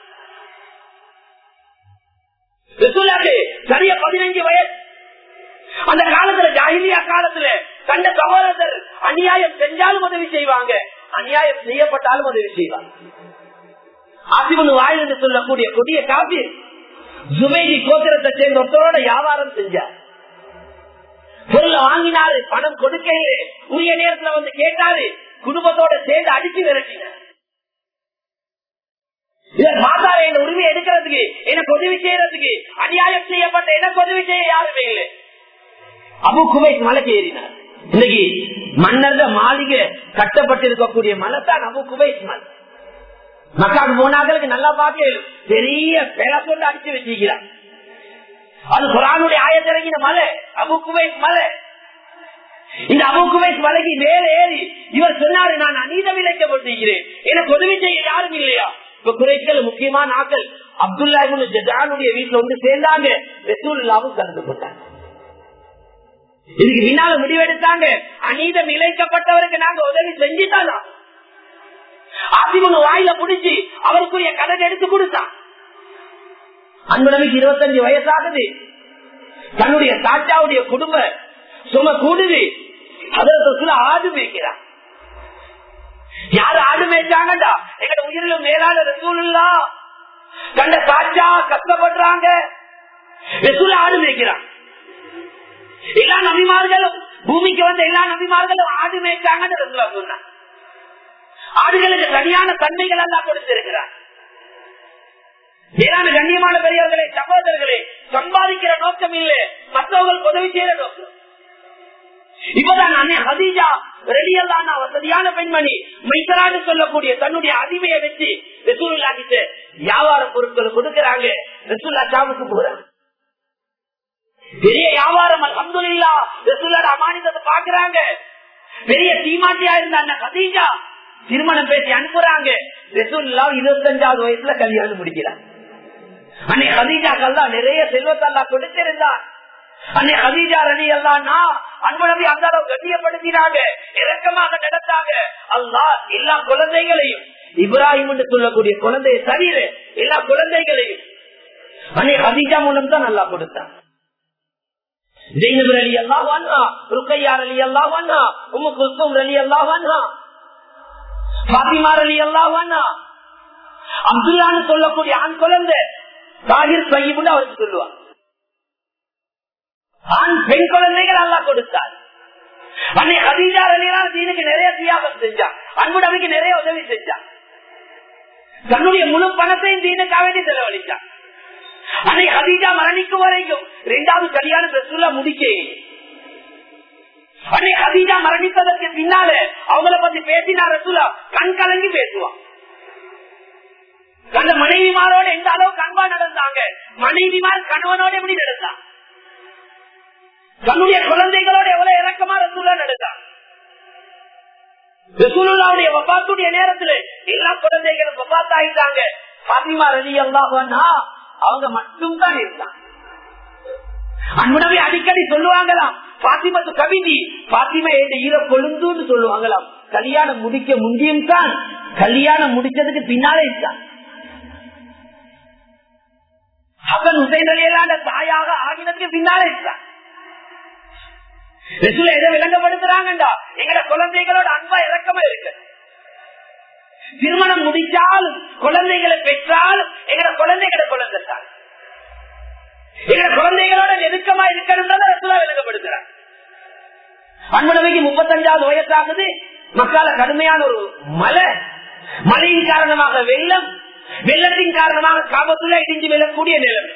சரிய பதினஞ்சு வயசு அந்த காலத்துல ஜாகிலியா காலத்துல கண்ட சகோதரர் அநியாயம் செஞ்சாலும் உதவி செய்வாங்க அநியாயம் செய்யப்பட்டாலும் உதவி செய்வாங்க ஆசிபன் வாயில் என்று சொல்லக்கூடிய கொடிய காப்பி ஜுமேஜி கோத்திரத்தை சேர்ந்த ஒருத்தரோட வியாபாரம் செஞ்சார் பொருளை வாங்கினாரு பணம் கொடுக்கல உரிய நேரத்துல வந்து கேட்டாரு குடும்பத்தோட சேர்ந்து அடிச்சு விரட்டினார் இவர் மாதார என் உரிமை எடுக்கிறதுக்கு எனக்கு உதவி செய்யறதுக்கு அநியாயம் செய்யப்பட்ட எனக்கு உதவி செய்ய யாருமே இல்லை அபு குவைத் மலைக்கு ஏறினார் இன்னைக்கு மன்னர் மாளிகை கட்டப்பட்டிருக்கக்கூடிய மலை தான் அபு குவைத் மலை மக்காக்கு போனாக்களுக்கு நல்லா பார்க்க பெரிய பேரை கொண்டு அடிச்சு வச்சிருக்கிறார் அது குரானுடைய ஆயத்திறங்கின மலை அபு குவைத் மலை இந்த அபு குவைத் மலைக்கு மேல ஏறி இவர் சொன்னாரு நான் அநீதம் இழைக்கப்பட்டிருக்கிறேன் எனக்கு உதவி செய்ய யாரும் இல்லையா இப்ப குறைகள் முக்கியமான ஆக்கள் அப்துல்லா ஜானுடைய வீட்டுல வந்து சேர்ந்தாங்க ரசூல்லாவும் கலந்து கொண்டாங்க இதுக்கு பின்னால முடிவெடுத்தாங்க அநீதம் இழைக்கப்பட்டவருக்கு நாங்க உதவி செஞ்சுட்டானா அதிமுக வாயில புடிச்சு அவருக்குரிய கடன் எடுத்து கொடுத்தான் அன்புடமைக்கு இருபத்தஞ்சு வயசாகுது தன்னுடைய தாத்தாவுடைய குடும்ப சும கூடுது அதற்கு ஆடு மேய்க்கிறான் யாரு ஆடு மேய்ச்சாங்கடா எங்க உயிரிலும் மேலான ரசூலுல்லா கண்ட தாச்சா கஷ்டப்படுறாங்க ரசூல ஆடு மேய்க்கிறான் எல்லா நபிமார்களும் பூமிக்கு வந்த எல்லா நபிமார்களும் ஆடு மேய்ச்சாங்கன்னு ரசூலா சொன்னான் ஆடுகளுக்கு சரியான தன்மைகள் எல்லாம் கொடுத்திருக்கிறார் ஏதான கண்ணியமான பெரியவர்களே சகோதரர்களே சம்பாதிக்கிற நோக்கம் இல்லை மற்றவர்களுக்கு உதவி செய்யற நோக்கம் இப்பதான் அண்ணன் ஹதீஜா ரெடியல்லான வசதியான பெண்மணி மைசரான்னு சொல்லக்கூடிய தன்னுடைய அதிமையை வச்சு ரசூல்லா கிட்ட வியாபார பொருட்களை கொடுக்கறாங்க ரசூல்லா சாவுக்கு போறாங்க பெரிய வியாபாரம் அல்ஹம்துலில்லா ரசூல்லோட அமானிதத்தை பாக்குறாங்க பெரிய சீமாட்டியா இருந்த அண்ணன் ஹதீஜா திருமணம் பேசி அனுப்புறாங்க ரசூல்லா இருபத்தஞ்சாவது வயசுல கல்யாணம் முடிக்கிறாங்க அன்னை ஹதீஜாக்கல்லா நிறைய செல்வத்தல்லா கொடுத்திருந்தார் அன்னை ஹதீஜா ரலி அல்லான்னா அன்பனபி அந்த அளவு கண்ணியப்படுத்தினாங்க இறக்கமாக நடத்தாங்க அல்லா எல்லா குழந்தைகளையும் இப்ராஹிம் என்று சொல்லக்கூடிய குழந்தையை தவிர எல்லா குழந்தைகளையும் அன்னை ஹதீஜா மூலம் தான் நல்லா கொடுத்தாங்க ஜெயினபர் அலி அல்லா வான்னா ருக்கையார் அலி அல்லா வான்னா உம்மு குல்சூம் அலி அல்லா வான்னா பாத்திமார் அலி அல்லா வான்னா அப்துல்லான்னு சொல்லக்கூடிய ஆண் குழந்தை தாகிர் சையீப்னு அவருக்கு சொல்லுவார் ஆண் பெண் குழந்தைகள் அல்லா கொடுத்தார் அன்னை ஹதீஜா அலிலாம் தீனுக்கு நிறைய தியாகம் செஞ்சான் அன்புடமைக்கு நிறைய உதவி செஞ்சான் தன்னுடைய முழு பணத்தையும் தீனுக்காக வேண்டி செலவழிச்சான் அன்னை ஹதீஜா மரணிக்கும் வரைக்கும் இரண்டாவது கல்யாணம் ரசூலா முடிக்கே அன்னை ஹதீஜா மரணிப்பதற்கு பின்னால அவங்கள பத்தி பேசினா ரசூலா கண் கலங்கி பேசுவான் அந்த மனைவிமாரோட எந்த அளவுக்கு அன்பா நடந்தாங்க மனைவிமார் கணவனோட எப்படி நடந்தாங்க தன்னுடைய குழந்தைகளோட எவ்வளவு இறக்கமா ரசூலா நடந்தாங்க ரசூலுல்லாவுடைய வபாத்துடைய நேரத்துல எல்லா குழந்தைகளும் வபாத்தாயிட்டாங்க பாத்திமா ரலி அல்லாஹா அவங்க மட்டும் தான் இருந்தாங்க அன்புடவே அடிக்கடி சொல்லுவாங்களாம் பாத்திமத்து கவிதி பாத்திமா என்ற ஈர கொழுந்துன்னு சொல்லுவாங்களாம் கல்யாணம் முடிக்க முந்தியும் தான் கல்யாணம் முடிச்சதுக்கு பின்னாலே தான் ஹசன் ஹுசைன் அலியலான தாயாக ஆகினதுக்கு பின்னாலே தான் எதை விளங்கப்படுத்துறாங்கடா எங்கட குழந்தைகளோட அன்பா இறக்கமா இருக்கு திருமணம் முடிச்சாலும் குழந்தைகளை பெற்றாலும் எங்கட குழந்தைகளை குழந்தை தான் எங்க குழந்தைகளோட நெருக்கமா இருக்கணும்ன்றத விளங்கப்படுத்துறாங்க அன்புடமைக்கு முப்பத்தஞ்சாவது வயசாகுது மக்கால கடுமையான ஒரு மலை மழையின் காரணமாக வெள்ளம் வெள்ளத்தின் காரணமாக காபத்துல இடிஞ்சு வெல்லக்கூடிய நிலைமை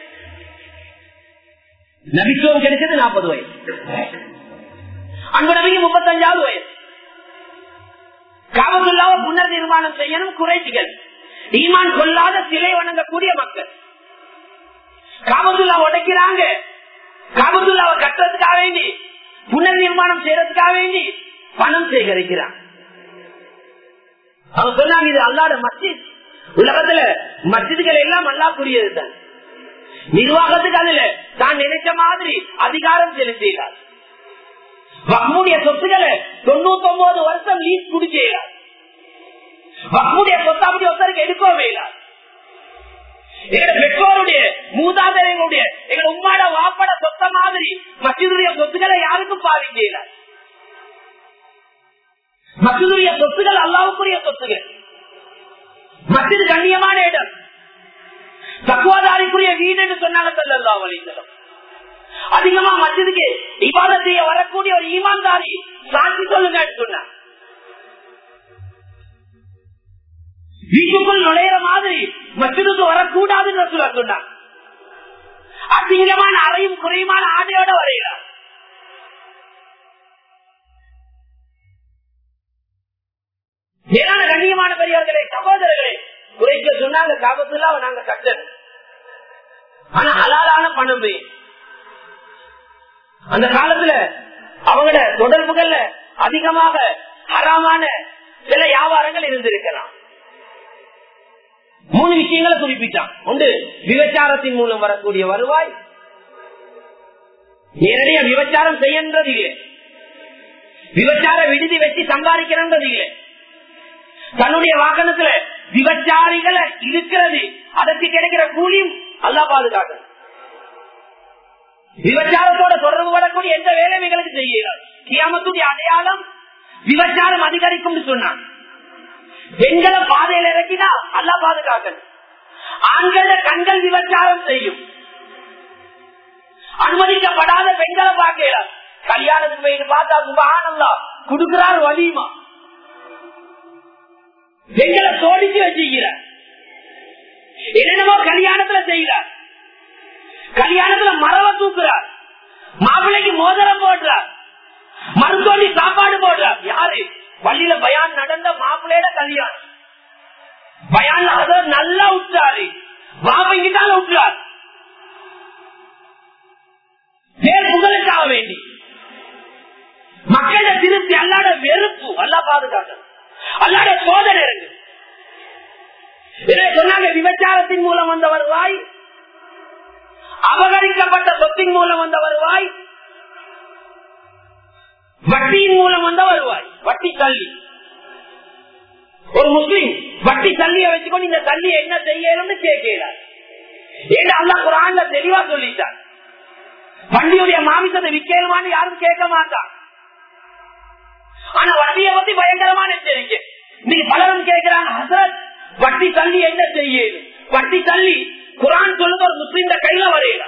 நபித்துவம் கிடைச்சது நாற்பது வயசு அன்புடமைக்கு முப்பத்தஞ்சாவது வயசு காபத்துள்ளாவை புனர் நிர்மாணம் செய்யணும் குறைச்சிகள் ஈமான் கொள்ளாத சிலை வணங்கக்கூடிய மக்கள் காபத்துல்லா உடைக்கிறாங்க காபத்துல்லாவை கட்டுறதுக்காக வேண்டி புனர் நிர்மாணம் செய்யறதுக்காக வேண்டி பணம் சேகரிக்கிறாங்க அவங்க சொன்னாங்க இது அல்லாட மஸ்ஜித் உலகத்துல மஸ்ஜிதுகள் எல்லாம் அல்லாக்குரியது தான் நிர்வாகத்துக்கு அதுல தான் நினைச்ச மாதிரி அதிகாரம் செலுத்தினார் வக்முடைய சொத்துக்களை தொண்ணூத்தி ஒன்பது வருஷம் லீஸ் குடிச்சார் வக்முடைய சொத்து அப்படி ஒருத்தருக்கு எடுக்கவே இல்லாது எங்க பெற்றோருடைய மூதாதையர்களுடைய எங்க உம்மாட வாப்பட சொத்த மாதிரி மசிதுடைய சொத்துக்களை யாருக்கும் பாதிக்கல மசிதுடைய சொத்துக்கள் அல்லாவுக்குரிய சொத்துகள் மசிது கண்ணியமான இடம் தக்குவாதாரிக்குரிய வீடு என்று சொன்னாங்க சொல்லல்லா வழிந்தலம் அதிகமா மஸ்ஜிதுக்கு இபாதத் செய்ய வரக்கூடிய ஒரு ஈமான்தாரி சாட்சி சொல்லுங்க சொன்னார் வீட்டுக்குள் நுழையிற மாதிரி மஸ்ஜிதுக்கு வரக்கூடாதுன்னு ரசூலா சொன்னார் அசிங்கமான அறையும் குறையுமான ஆடையோட வரைகிறார் ஏன்னா கண்ணியமான பெரியவர்களே சகோதரர்களே குறைக்க சொன்னாங்க காபத்துல நாங்க கட்டணும் ஆனா ஹலாலான பணம் வே. அந்த காலத்துல அவங்களோட தொடர்புகள்ல அதிகமாக ஹராமான சில வியாபாரங்கள் இருந்திருக்கலாம் மூணு விஷயங்களை குறிப்பிட்டான் ஒன்று விபச்சாரத்தின் மூலம் வரக்கூடிய வருவாய் நேரடியா விபச்சாரம் செய்யன்றது இல்லை விபச்சார விடுதி வச்சு சம்பாதிக்கிறது இல்லை தன்னுடைய வாகனத்துல விபச்சாரிகளை இருக்கிறது அதற்கு கிடைக்கிற கூலியும் அல்லா பாதுகாக்க விபச்சாரத்தோட தொடர்பு வரக்கூடிய எந்த வேலையும் எங்களுக்கு செய்யலாம் கியாமத்துடைய அடையாளம் விபச்சாரம் அதிகரிக்கும் சொன்னான் பெண்களை பாதையில இறக்கினா அல்லா பாதுகாக்கணும் ஆண்கள கண்கள் விபச்சாரம் செய்யும் அனுமதிக்கப்படாத பெண்களை பார்க்கலாம் கல்யாணத்துக்கு போயிட்டு பார்த்தா சுபானல்லா குடுக்கிறார் வலியுமா பெண்களை சோடிச்சு வச்சுக்கிறார் என்னென்னமோ கல்யாணத்துல செய்கிறார் கல்யாணத்துல மரவ தூக்குறார் மாப்பிள்ளைக்கு மோதிரம் போடுறார் மருத்துவமனை சாப்பாடு போடுறார் யாரு பள்ளியில பயான் நடந்த மாப்பிள்ளையோட கல்யாணம் பயான் அதை நல்லா விட்டுறாரு பாபங்கிட்டால விட்டுறார் பேர் புகழுக்காக வேண்டி மக்கள திருப்தி அல்லாட வெறுப்பு அல்லா பாதுகாக்கணும் அல்லாட சோதனை இருக்கு சொன்னாங்க விபச்சாரத்தின் மூலம் வந்த வருவாய் அபகரிக்கப்பட்ட சொத்தின் மூலம் வந்த வருவாய் வட்டியின் மூலம் வந்த வருவாய் வட்டி தள்ளி ஒரு முஸ்லீம் வட்டி தள்ளிய வச்சுக்கொண்டு இந்த தள்ளி என்ன செய்யணும்னு கேட்கிறார் ஏன்னா அல்லா குரான்ல தெளிவா சொல்லிட்டார் வண்டியுடைய மாமிசத்தை விற்கணுமான்னு யாரும் கேட்க மாட்டான் ஆனா வட்டியை பத்தி பயங்கரமான எச்சரிக்கை நீங்க பலரும் கேட்கிறாங்க ஹசரத் வட்டி தள்ளி என்ன செய்யுது வட்டி தள்ளி குரான் சொல்லுங்க ஒரு முஸ்லீம் கையில வரையல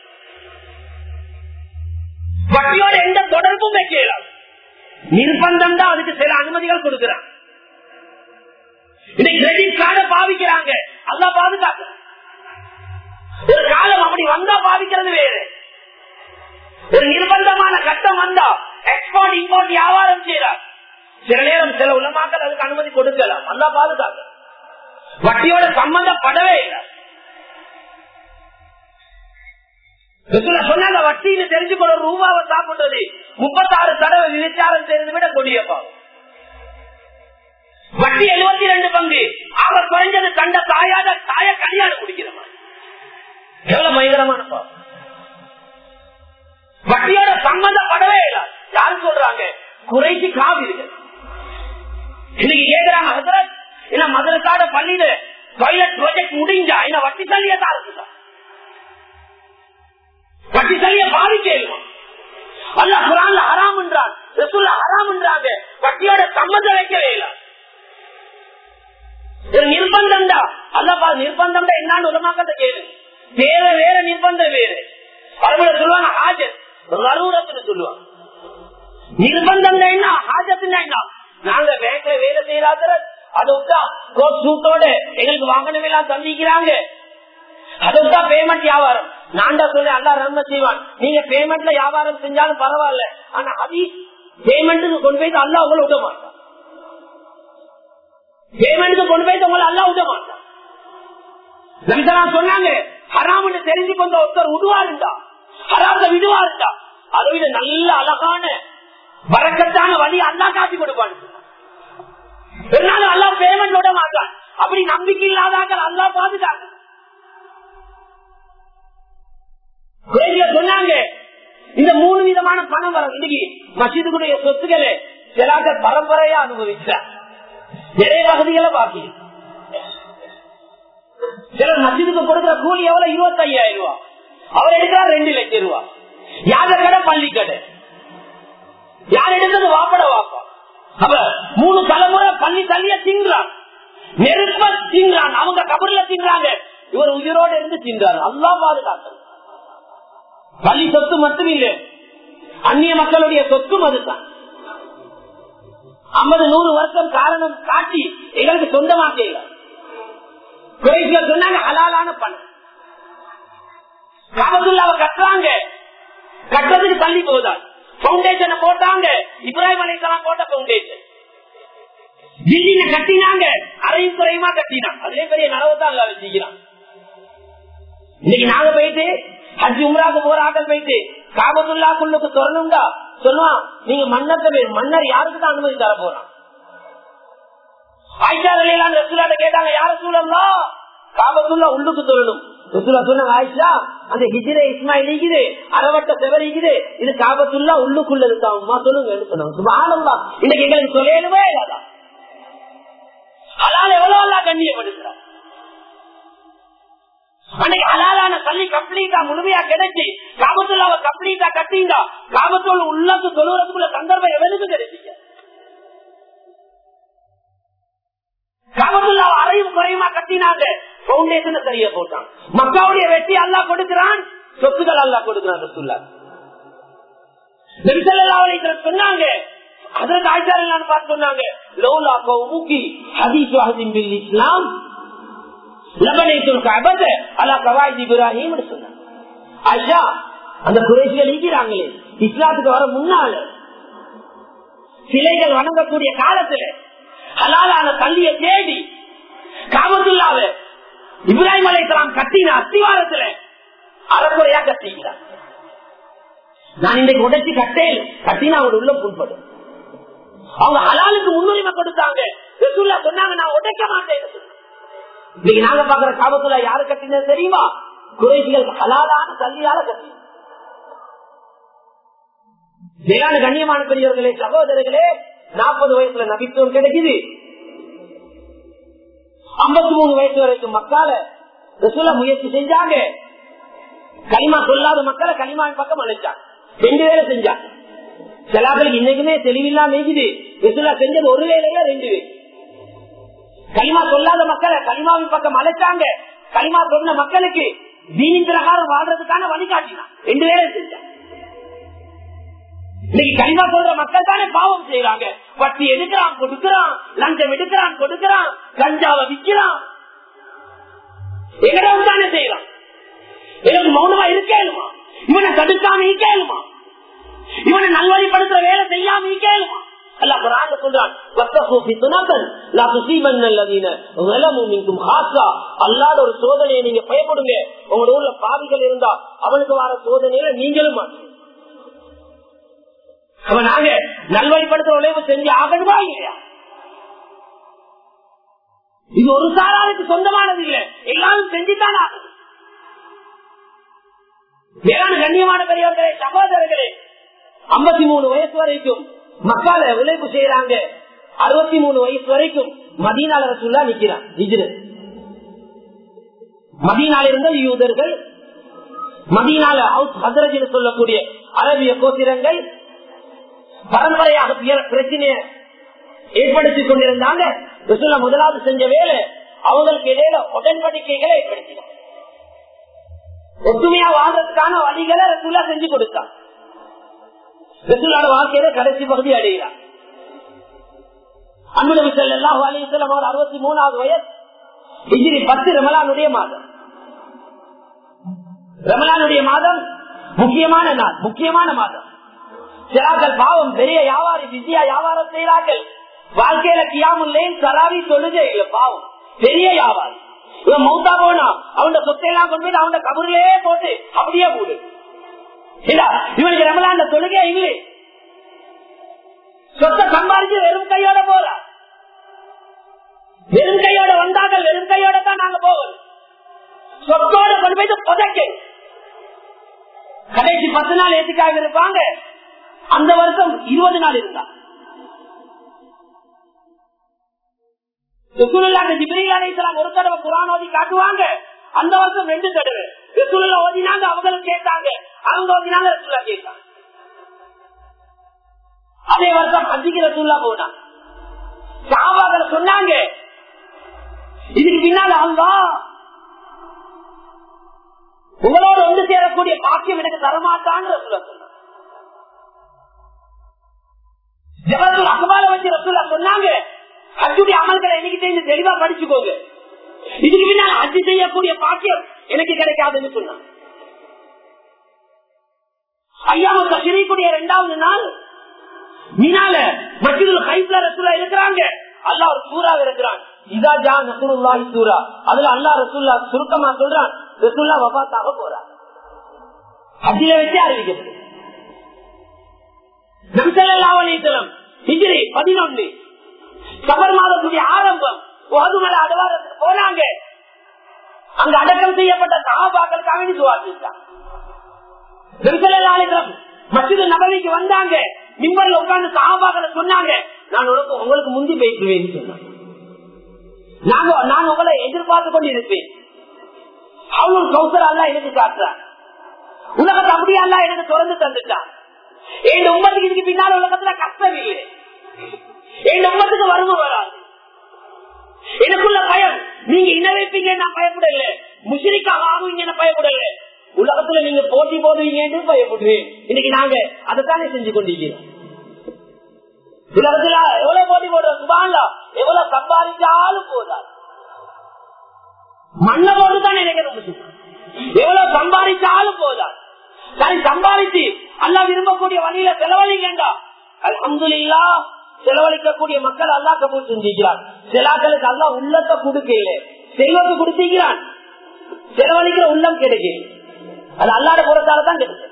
வட்டியோட எந்த தொடர்பும் வைக்கலாம் நிர்பந்தம் தான் அதுக்கு சில அனுமதிகள் கொடுக்கிறான் இன்னைக்கு கிரெடிட் கார்டை பாவிக்கிறாங்க அதான் பாதுகாக்க ஒரு காலம் அப்படி வந்தா பாவிக்கிறது வேறு ஒரு நிர்பந்தமான கட்டம் வந்தா எக்ஸ்போர்ட் இம்போர்ட் வியாபாரம் செய்யறார் சில நேரம் சில உலமாக்கள் அதுக்கு அனுமதி கொடுக்கலாம் அல்லா பாதுகாக்க வட்டியோட சம்பந்தப்படவே இல்லை சொன்னாங்க வட்டின்னு தெரிஞ்சுக்கொள்ள ரூபாவை சாப்பிட்டது முப்பத்தாறு தடவை விபச்சாரம் செய்யறதை விட கொடியப்பா வட்டி எழுபத்தி ரெண்டு பங்கு அவர் குறைஞ்சது கண்ட தாயாத தாய கல்யாணம் குடிக்கிறமா எவ்வளவு பயங்கரமான பாவம் வட்டியோட சம்பந்தப்படவே இல்லை யாரு சொல்றாங்க குறைச்சி காவிர்கள் இன்னைக்கு கேக்குறாங்க ஹசரத் என்ன மதுரக்காட பள்ளியில டாய்லெட் ப்ராஜெக்ட் முடிஞ்சா என்ன வட்டி தள்ளிய தான் இருக்குதா வட்டி தள்ளிய பாதிக்கலுமா அல்ல குரான்ல ஹராம் என்றான் ரசூல்ல ஹராம் என்றாங்க வட்டியோட சம்பந்தம் வைக்கவே இல்லை ஒரு நிர்பந்தம் தான் அல்லப்பா நிர்பந்தம் என்னன்னு உலமாக்கத்தை கேளு வேற வேற நிர்பந்தம் வேறு பரவல சொல்லுவாங்க ஹாஜத் ரூரத்துன்னு சொல்லுவாங்க நிர்பந்தம் என்ன ஹாஜத்துன்னா என்ன நாங்க பேங்க்ல வேலை செய்யறாத அதை விட்டா கோட் சூட்டோட எங்களுக்கு வாங்கணும் எல்லாம் தந்திக்கிறாங்க அதை விட்டா பேமெண்ட் வியாபாரம் நான் தான் சொல்ல அல்லா ரம்ம செய்வான் நீங்க பேமெண்ட்ல வியாபாரம் செஞ்சாலும் பரவாயில்ல ஆனா அது பேமெண்ட்டுக்கு கொண்டு போய் அல்லா உங்களை விட மாட்டான் பேமெண்ட்டுக்கு கொண்டு போய் உங்களை அல்லா விட மாட்டான் நம்சலாம் சொன்னாங்க ஹராம்னு தெரிஞ்சு கொண்ட ஒருத்தர் விடுவாருண்டா ஹராம விடுவாருண்டா அதை விட நல்ல அழகான வரக்கத்தான வழி அல்லா காட்டி கொடுப்பான் இருந்தாலும் அல்லா பேமெண்ட் விட மாட்டான் அப்படி நம்பிக்கை இல்லாதாக்கள் அல்லா பாதுகாக்க சொன்னாங்க இந்த மூணு விதமான பணம் வரும் இன்னைக்கு மசிதுக்குடைய சொத்துக்களை சிலாக்க பரம்பரையா அனுபவிச்சார் நிறைய வசதிகளை பாக்கி சிலர் மசிதுக்கு கொடுக்கிற கூலி எவ்வளவு இருபத்தி ஐயாயிரம் ரூபாய் அவர் எடுக்கிறார் ரெண்டு லட்சம் ரூபாய் யார கடை பள்ளி கடை யார் எடுத்தது வாப்பட வாப்பா அப்ப மூணு தலைமுறை பள்ளி தள்ளிய திங்கிறான் நெருப்ப திங்கிறான் அவங்க கபர்ல திங்கிறாங்க இவர் உயிரோட இருந்து தின்றாரு அல்லா பாதுகாக்க பள்ளி சொத்து மட்டும் இல்லை அந்நிய மக்களுடைய சொத்தும் அதுதான் ஐம்பது நூறு வருஷம் காரணம் காட்டி எங்களுக்கு சொந்தமாக இல்லை குறைசிகள் சொன்னாங்க ஹலாலான பணம் காபத்துள்ளாவ கட்டுறாங்க கட்டுறதுக்கு தள்ளி போதால் பவுண்டேஷனை போட்டாங்க இப்ராஹிம் அலிசலாம் போட்ட பவுண்டேஷன் பில்டிங்க கட்டினாங்க அரையும் குறையுமா கட்டினாங்க அதே பெரிய நலவு தான் அல்ல வச்சுக்கிறான் இன்னைக்கு நாங்க போயிட்டு ஹஜ் உம்ராக்கு போற ஆக்கள் போயிட்டு காபத்துல்லாக்குள்ளுக்கு சொல்லணும்டா சொல்லுவான் நீங்க மன்னத்தை மன்னர் யாருக்கு தான் அனுமதி தர போறான் ஆயிஷா அலிலான் ரசூலாட்ட கேட்டாங்க யார சூழல்லாம் காபத்துல்லா உள்ளுக்கு சொல்லணும் ரசூலா சொன்னாங்க ஆயிஷா அந்த ஹிஜிரே இஸ்மாயில் இருக்குது அறவட்ட செவரிக்குது இது காபத்துல்லா உள்ளுக்குள்ள இருக்காங்கம்மா சொல்லுங்க சொன்னாங்க சுபானம்மா இன்னைக்கு எங்களுக்கு சொல்லலுமே இல்லாதான் ஹலால் எவ்வளவு அல்லா கண்ணியப்படுத்துறார் அன்னைக்கு ஹலாலான தள்ளி கம்ப்ளீட்டா முழுமையா கிடைச்சி காபத்துள்ளாவ கம்ப்ளீட்டா கட்டிங்க காபத்துள்ள உள்ளக்கு தொழுறதுக்குள்ள சந்தர்ப்பம் எவனுக்கு கிடைச்சிங்க காபத்துள்ளாவ அறையும் குறையுமா கட்டினாங்க பவுண்டேஷன் சரியா போட்டான் மக்காவுடைய வெட்டி அல்லா கொடுக்கிறான் சொத்துக்கள் அல்லா கொடுக்கிறான் ரசுல்லா சொன்னாங்க அதற்கு ஆச்சாரம் பார்த்து சொன்னாங்க லோலா கௌமுகி ஹதீஸ் வாஹின் பில் இஸ்லாம் லபனைத்துல் கபத அலா கவாயித் இப்ராஹிம் சொன்னாங்க ஆயிஷா அந்த குறைசிகள் இருக்கிறாங்களே இஸ்லாத்துக்கு வர முன்னால சிலைகள் வணங்கக்கூடிய காலத்துல ஹலாலான தள்ளிய தேடி காமத்துள்ளாவ இப்ராஹிம் அலைத்தலாம் கட்டின அஸ்திவாரத்துல அறக்குறையா கட்டிக்கிறார் நான் இன்றைக்கு உடைச்சு கட்டேன் கட்டினா அவங்க உள்ள புண்படும் அவங்க ஹலாலுக்கு முன்னுரிமை கொடுத்தாங்க ரசூல்லா சொன்னாங்க நான் உடைக்க மாட்டேன் இன்னைக்கு நாங்க பாக்குற காபத்துல யாரு கட்டினது தெரியுமா குறைசிகள் ஹலாலான கல்வியால கட்டி மேலான கண்ணியமான பெரியவர்களே சகோதரர்களே நாற்பது வயசுல நபித்துவம் கிடைக்குது ஐம்பத்தி மூணு வயசு வரைக்கும் மக்கால ரசூலா முயற்சி செஞ்சாங்க களிமா சொல்லாத மக்களை களிமாவின் பக்கம் அழைச்சாங்க ரெண்டு வேலை செஞ்சாங்க சிலாக்களுக்கு இன்னைக்குமே தெளிவில்லாம இருக்குது ரசூலா செஞ்சது ஒரு வேலையில ரெண்டு வேலை களிமா சொல்லாத மக்களை களிமாவின் பக்கம் அழைச்சாங்க களிமா சொன்ன மக்களுக்கு தீனின் பிரகாரம் வாழ்றதுக்கான வழிகாட்டினான் ரெண்டு வேலை செஞ்சாங்க இன்னைக்கு களிமா சொல்ற மக்கள் தானே பாவம் செய்யறாங்க வட்டி எடுக்கிறான் கொடுக்கிறான் லஞ்சம் எடுக்கிறான் கொடுக்கிறான் கஞ்சாவை விற்கிறான் எங்கடம் தானே செய்யறான் எனக்கு மௌனமா இருக்கேனுமா இவனை தடுக்காம இருக்கேனுமா இவனை நல்வழிப்படுத்துற வேலை செய்யாம இருக்கேனுமா அல்லா குரான் சொல்றான் அல்லாத ஒரு சோதனையை நீங்க பயப்படுங்க உங்களோட ஊர்ல பாவிகள் இருந்தா அவனுக்கு வர சோதனையில நீங்களும் அவன் நாங்க நல்வழிப்படுத்துற உழைப்பு செஞ்சு ஆகணுமா இல்லையா இது ஒரு சாராருக்கு சொந்தமானது இல்லை எல்லாரும் செஞ்சுதான் ஆகணும் வேளாண் கண்ணியமான பெரியவர்களே சகோதரர்களே ஐம்பத்தி மூணு வயசு வரைக்கும் மக்கால உழைப்பு செய்யறாங்க அறுபத்தி மூணு வயசு வரைக்கும் மதீனால ரசூல்லா நிக்கிறான் ஹிஜ்ரத் மதீனால இருந்த யூதர்கள் மதீனால ஹவுஸ் ஹசரஜில் சொல்லக்கூடிய அரபிய கோத்திரங்கள் பரம்பரையாக பிரச்சனைய ஏற்படுத்திக் கொண்டிருந்தாங்க ரசூல்லா முதலாவது செஞ்ச வேலை அவங்களுக்கு இடையில உடன்படிக்கைகளை ஏற்படுத்தினார் ஒத்துமையா வாழ்றதுக்கான வழிகளை ரசூல்லா செஞ்சு கொடுத்தார் ரசூலோட வாழ்க்கையில கடைசி பகுதி அடைகிறார் அன்பு செல்லாம் அலிசல்லம் அவர் அறுபத்தி மூணாவது வயசு இஜிரி பத்து ரமலானுடைய மாதம் ரமலானுடைய மாதம் முக்கியமான நாள் முக்கியமான மாதம் சிறாக்கள் பாவம் பெரிய வியாபாரி பிஸியா வியாபாரம் செய்யறார்கள் வாழ்க்கையில கியாமுல்லேன் தராவி தொழுகை இல்ல பாவம் பெரிய வியாபாரி இவன் மௌத்தா போனா அவன் சொத்தையெல்லாம் கொண்டு போய் அவன் கபூர்லயே போட்டு அப்படியே போடு இவனுக்கு ரமலான் தொழுகை இல்லை சொத்தை சம்பாதிச்சு வெறும் கையோட போற வெறும் கையோட வந்தார்கள் வெறும் கையோட தான் நாங்க போவோம் சொத்தோட கொண்டு போய் புதைக்க கடைசி பத்து நாள் ஏத்துக்காக இருப்பாங்க அந்த வருஷம் இருபது நாள் இருந்தா ஒரு தடவை குரான் ஓதி காட்டுவாங்க அந்த வருஷம் ரெண்டு தடவை ரசூலுல்லா ஓதினாங்க அவங்களும் கேட்டாங்க அவங்க ஓதினாங்க ரசூல்லா கேட்டாங்க அதே வருஷம் அஞ்சுக்கு ரசூல்லா போனாங்க சாபாக்கள் சொன்னாங்க இதுக்கு பின்னால அல்லா உங்களோட வந்து சேரக்கூடிய பாக்கியம் எனக்கு தரமாட்டான்னு ரசூலா சொன்னாங்க ஜபத்துல் அகபால வச்சு ரசூலா சொன்னாங்க ஹஜ்ஜுடைய அமல்களை என்னைக்கு தெரிஞ்சு தெளிவா படிச்சுக்கோங்க இதுக்கு பின்னால் ஹஜ்ஜு செய்யக்கூடிய பாக்கியம் எனக்கு கிடைக்காதுன்னு சொன்னாங்க ஐயாம தஷரீக்குடைய இரண்டாவது நாள் மினால மசிதுல் ஹைப்ல ரசூலா இருக்கிறாங்க அல்லாஹ் ஒரு சூறா இருக்கிறான் இதா ஜா நசுருல்லாஹி சூரா அதுல அல்லாஹ் ரசூல்லா சுருக்கமா சொல்றான் ரசூல்லா வபாத்தாக போறார் ஹஜ்ஜில வச்சு அறிவிக்கிறது நம்சல்லாவலித்தலம் ஹிஜ்ரி பதினொன்னு சபர் மாதத்துடைய ஆரம்பம் உகதுமலை அடவாரத்துக்கு போனாங்க அங்க அடக்கம் செய்யப்பட்ட சகாபாக்களுக்காக வேண்டி துவா செஞ்சாங்க நம்சல்லாலித்தலம் மசித நபவிக்கு வந்தாங்க மிம்பர்ல உட்கார்ந்து சகாபாக்களை சொன்னாங்க நான் உனக்கு உங்களுக்கு முந்தி பேசுவேன் சொன்னாங்க நாங்க நான் உங்களை எதிர்பார்த்து கொண்டு இருப்பேன் அவ்வளவு கௌசர் அல்ல எனக்கு காட்டுறான் உலகத்தை அப்படியே அல்ல எனக்கு திறந்து தந்துட்டான் என் உம்மத்துக்கு இதுக்கு பின்னால் உலகத்துல கஷ்டம் இல்லை என் உம்மத்துக்கு வறுமை வராது எனக்குள்ள பயம் நீங்க இன வைப்பீங்க நான் பயப்படல முஷிரிக்காக ஆகுவீங்க பயப்படல உலகத்துல நீங்க போட்டி போடுவீங்க பயப்படுவேன் இன்னைக்கு நாங்க அதைத்தானே செஞ்சு கொண்டிருக்கிறோம் உலகத்துல எவ்வளவு போட்டி போடுறோம் சுபான்ல எவ்வளவு சம்பாதிச்சாலும் போதாது மண்ணை போட்டுதான் நினைக்கிறது எவ்வளவு சம்பாதிச்சாலும் போதாது சரி சம்பாதிச்சு அல்லா விரும்பக்கூடிய வழியில செலவழிக்கண்டா அல்ஹம்துலில்லா செலவழிக்கக்கூடிய மக்கள் அல்லா கபூர் செஞ்சுக்கிறான் சிலாக்களுக்கு அல்லா உள்ளத்தை கொடுக்கல செல்வத்தை கொடுத்திருக்கிறான் செலவழிக்கிற உள்ளம் கிடைக்கல அது அல்லாட புறத்தால தான் கிடைக்கும்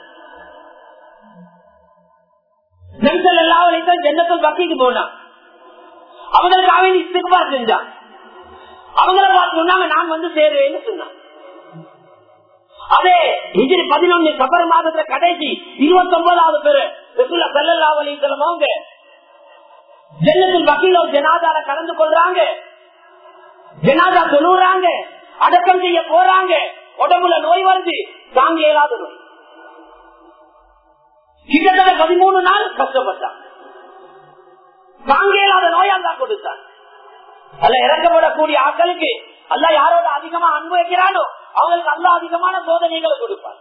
நெம்சல் எல்லாவரையும் ஜென்னத்தில் பக்திக்கு போனான் அவங்களுக்காக இஸ்திகுபா செஞ்சான் அவங்கள பார்த்து சொன்னாங்க நான் வந்து சேருவேன்னு சொன்னான் அதே ஹிஜிரி பதினொன்னு சபர் மாதத்துல கடைசி இருபத்தி ஒன்பதாவது பேரு ரசூல்லா ஸல்லல்லாஹு அலைஹி வஸல்லம் அவங்க ஜன்னத்துல் பக்கீல ஒரு ஜனாதார கலந்து கொள்றாங்க ஜனாதா சொல்லுறாங்க அடக்கம் செய்ய போறாங்க உடம்புல நோய் வருது தாங்க இயலாத நோய் கிட்டத்தட்ட பதிமூணு நாள் கஷ்டப்பட்டான் தாங்க இயலாத நோயால் தான் கொடுத்தான் அல்ல இறக்கப்படக்கூடிய ஆட்களுக்கு அல்ல யாரோட அதிகமா அன்பு வைக்கிறானோ அவங்களுக்கு அல்ல அதிகமான சோதனைகளை கொடுப்பார்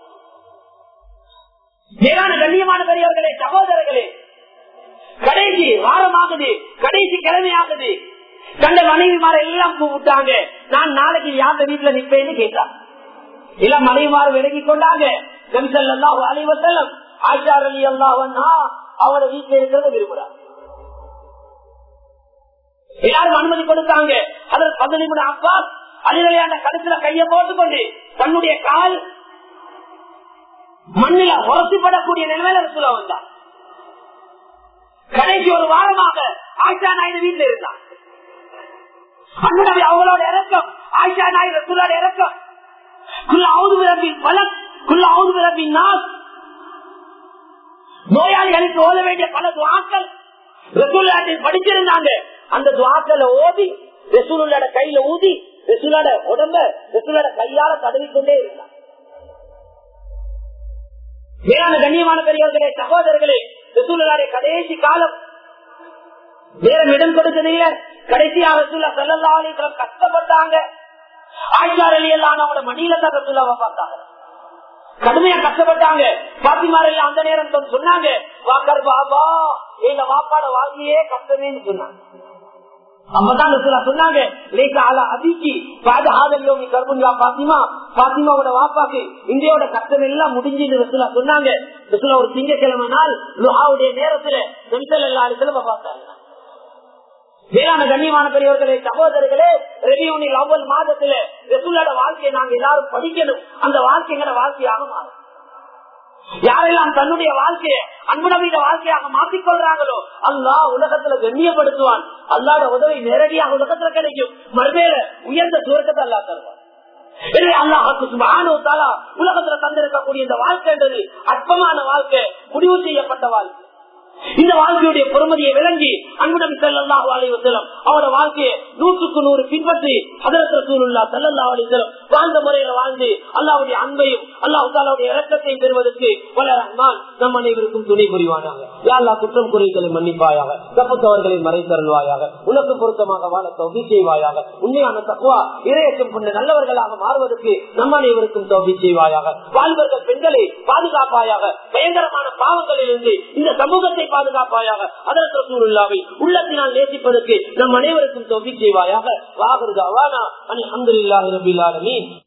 மேலான கண்ணியமான பெரியவர்களே சகோதரர்களே கடைசி வாரம் ஆகுது கடைசி கிழமை ஆகுது கண்ட மனைவிமார எல்லாம் கூப்பிட்டாங்க நான் நாளைக்கு யார்த்த வீட்டுல நிற்பேன்னு கேட்டான் இல்ல மனைவிமார் விலகி கொண்டாங்க நம்சல்லாம் அலைவசல்லம் ஆச்சார் அலி அல்லாவன்னா அவரோட வீட்டுல இருக்கிறத விரும்புறாங்க எல்லாரும் அனுமதி கொடுத்தாங்க அதில் பதினி அப்பா அலிவலையான கழுத்துல கைய போட்டுக்கொண்டு தன்னுடைய கால் மண்ணில உரசிப்படக்கூடிய நிலைமையில சொல்ல வந்தான் கடைசி ஒரு வாரமாக ஆயிஷா நாயுடு வீட்டில் இருந்தான் அன்புடவை அவங்களோட இறக்கம் ஆயிஷா நாயுடு ரசூலோட இறக்கம் குள்ள அவுது பிறப்பின் பலம் குள்ள அவுது பிறப்பின் நாஸ் நோயாளிகளுக்கு ஓத வேண்டிய பல துவாக்கள் ரசூல்லாட்டில் படிச்சிருந்தாங்க அந்த துவாக்களை ஓதி ரசூலோட கையில ஊதி ரசூலோட உடம்ப ரசூலோட கையால தடவிக்கொண்டே இருந்தான் வேளாண் கண்ணியமான பெரியவர்களே சகோதரர்களே ரசூலுடைய கடைசி காலம் நேரம் இடம் கொடுத்ததில்லை கடைசியா ரசூல்லா செல்லல்லாலே கஷ்டப்பட்டாங்க ஆயிஷார் அலி எல்லாம் அவங்களோட மடியில தான் ரசூல்லாவை பார்த்தாங்க கடுமையா கஷ்டப்பட்டாங்க பாத்திமார் எல்லாம் அந்த நேரம் சொன்னாங்க வாக்கர் பாபா எங்க வாப்பாட வாழ்க்கையே கஷ்டமேன்னு சொன்னாங்க அப்பதான் ரசூலா சொன்னாங்க லேக்கா ஆலா அதிக்கு பாத ஆதரியோமி கர்புன்யா பாத்திமா பாத்திமாவோட வாப்பாக்கு இந்தியாவோட கஷ்டம் எல்லாம் முடிஞ்சு ரசூலா சொன்னாங்க ரசூலா ஒரு திங்கக்கிழமை நாள் லுஹாவுடைய நேரத்துல சென்சல் எல்லா இடத்துல பார்த்தாங்க வேளாண் கண்ணியமான பெரியவர்களே சகோதரர்களே ரெவியூனில் அவ்வளவு மாதத்துல ரசூலோட வாழ்க்கையை நாங்க எல்லாரும் படிக்கணும் அந்த வாழ்க்கைங்கிற வாழ்க்கையாக மாறும் யாரெல்லாம் தன்னுடைய வாழ்க்கையை அன்புடமையிட வாழ்க்கையாக மாற்றிக்கொள்றாங்களோ அல்லா உலகத்துல கண்ணியப்படுத்துவான் அல்லாட உதவி நேரடியாக உலகத்துல கிடைக்கும் மறுபேல உயர்ந்த தூரத்தை அல்லா தருவான் எனவே அல்லாஹுக்கு சுபானுத்தாலா உலகத்துல தந்திருக்கக்கூடிய இந்த வாழ்க்கை என்றது அற்பமான வாழ்க்கை முடிவு செய்யப்பட்ட வாழ்க்கை இந்த வாழ்க்கையுடைய பொறுமதியை விளங்கி அன்புடன் செல்லல்லாஹு அலைவசலம் அவரோட வாழ்க்கையை நூற்றுக்கு நூறு பின்பற்றி அதற்கு சூழல்லா செல்லல்லா அலைவசலம் வாழ்ந்த முறையில வாழ்ந்து அல்லாவுடைய அன்பையும் அல்லாஹு தாலாவுடைய இறக்கத்தையும் பெறுவதற்கு வல்ல ரஹ்மான் நம் அனைவருக்கும் துணை புரிவானாக யாழ்லா குற்றம் குறைகளை மன்னிப்பாயாக தப்புத்தவர்களை மறைத்தருள்வாயாக உனக்கு பொருத்தமாக வாழ தோல்வி செய்வாயாக உண்மையான தக்குவா இரையச்சம் கொண்ட நல்லவர்களாக மாறுவதற்கு நம் அனைவருக்கும் தோல்வி செய்வாயாக வாழ்வர்கள் பெண்களை பாதுகாப்பாயாக பயங்கரமான பாவங்களிலிருந்து இந்த சமூகத்தை பாதுகாப்பாயாக அதற்கு சூழ்நிலாவை உள்ளத்தினால் நேசிப்பதற்கு நம் அனைவருக்கும் தொகுதி செய்வாயாக வாகருதாவானா அனி அஹமதுல்லாஹி ரபில் ஆலமீன்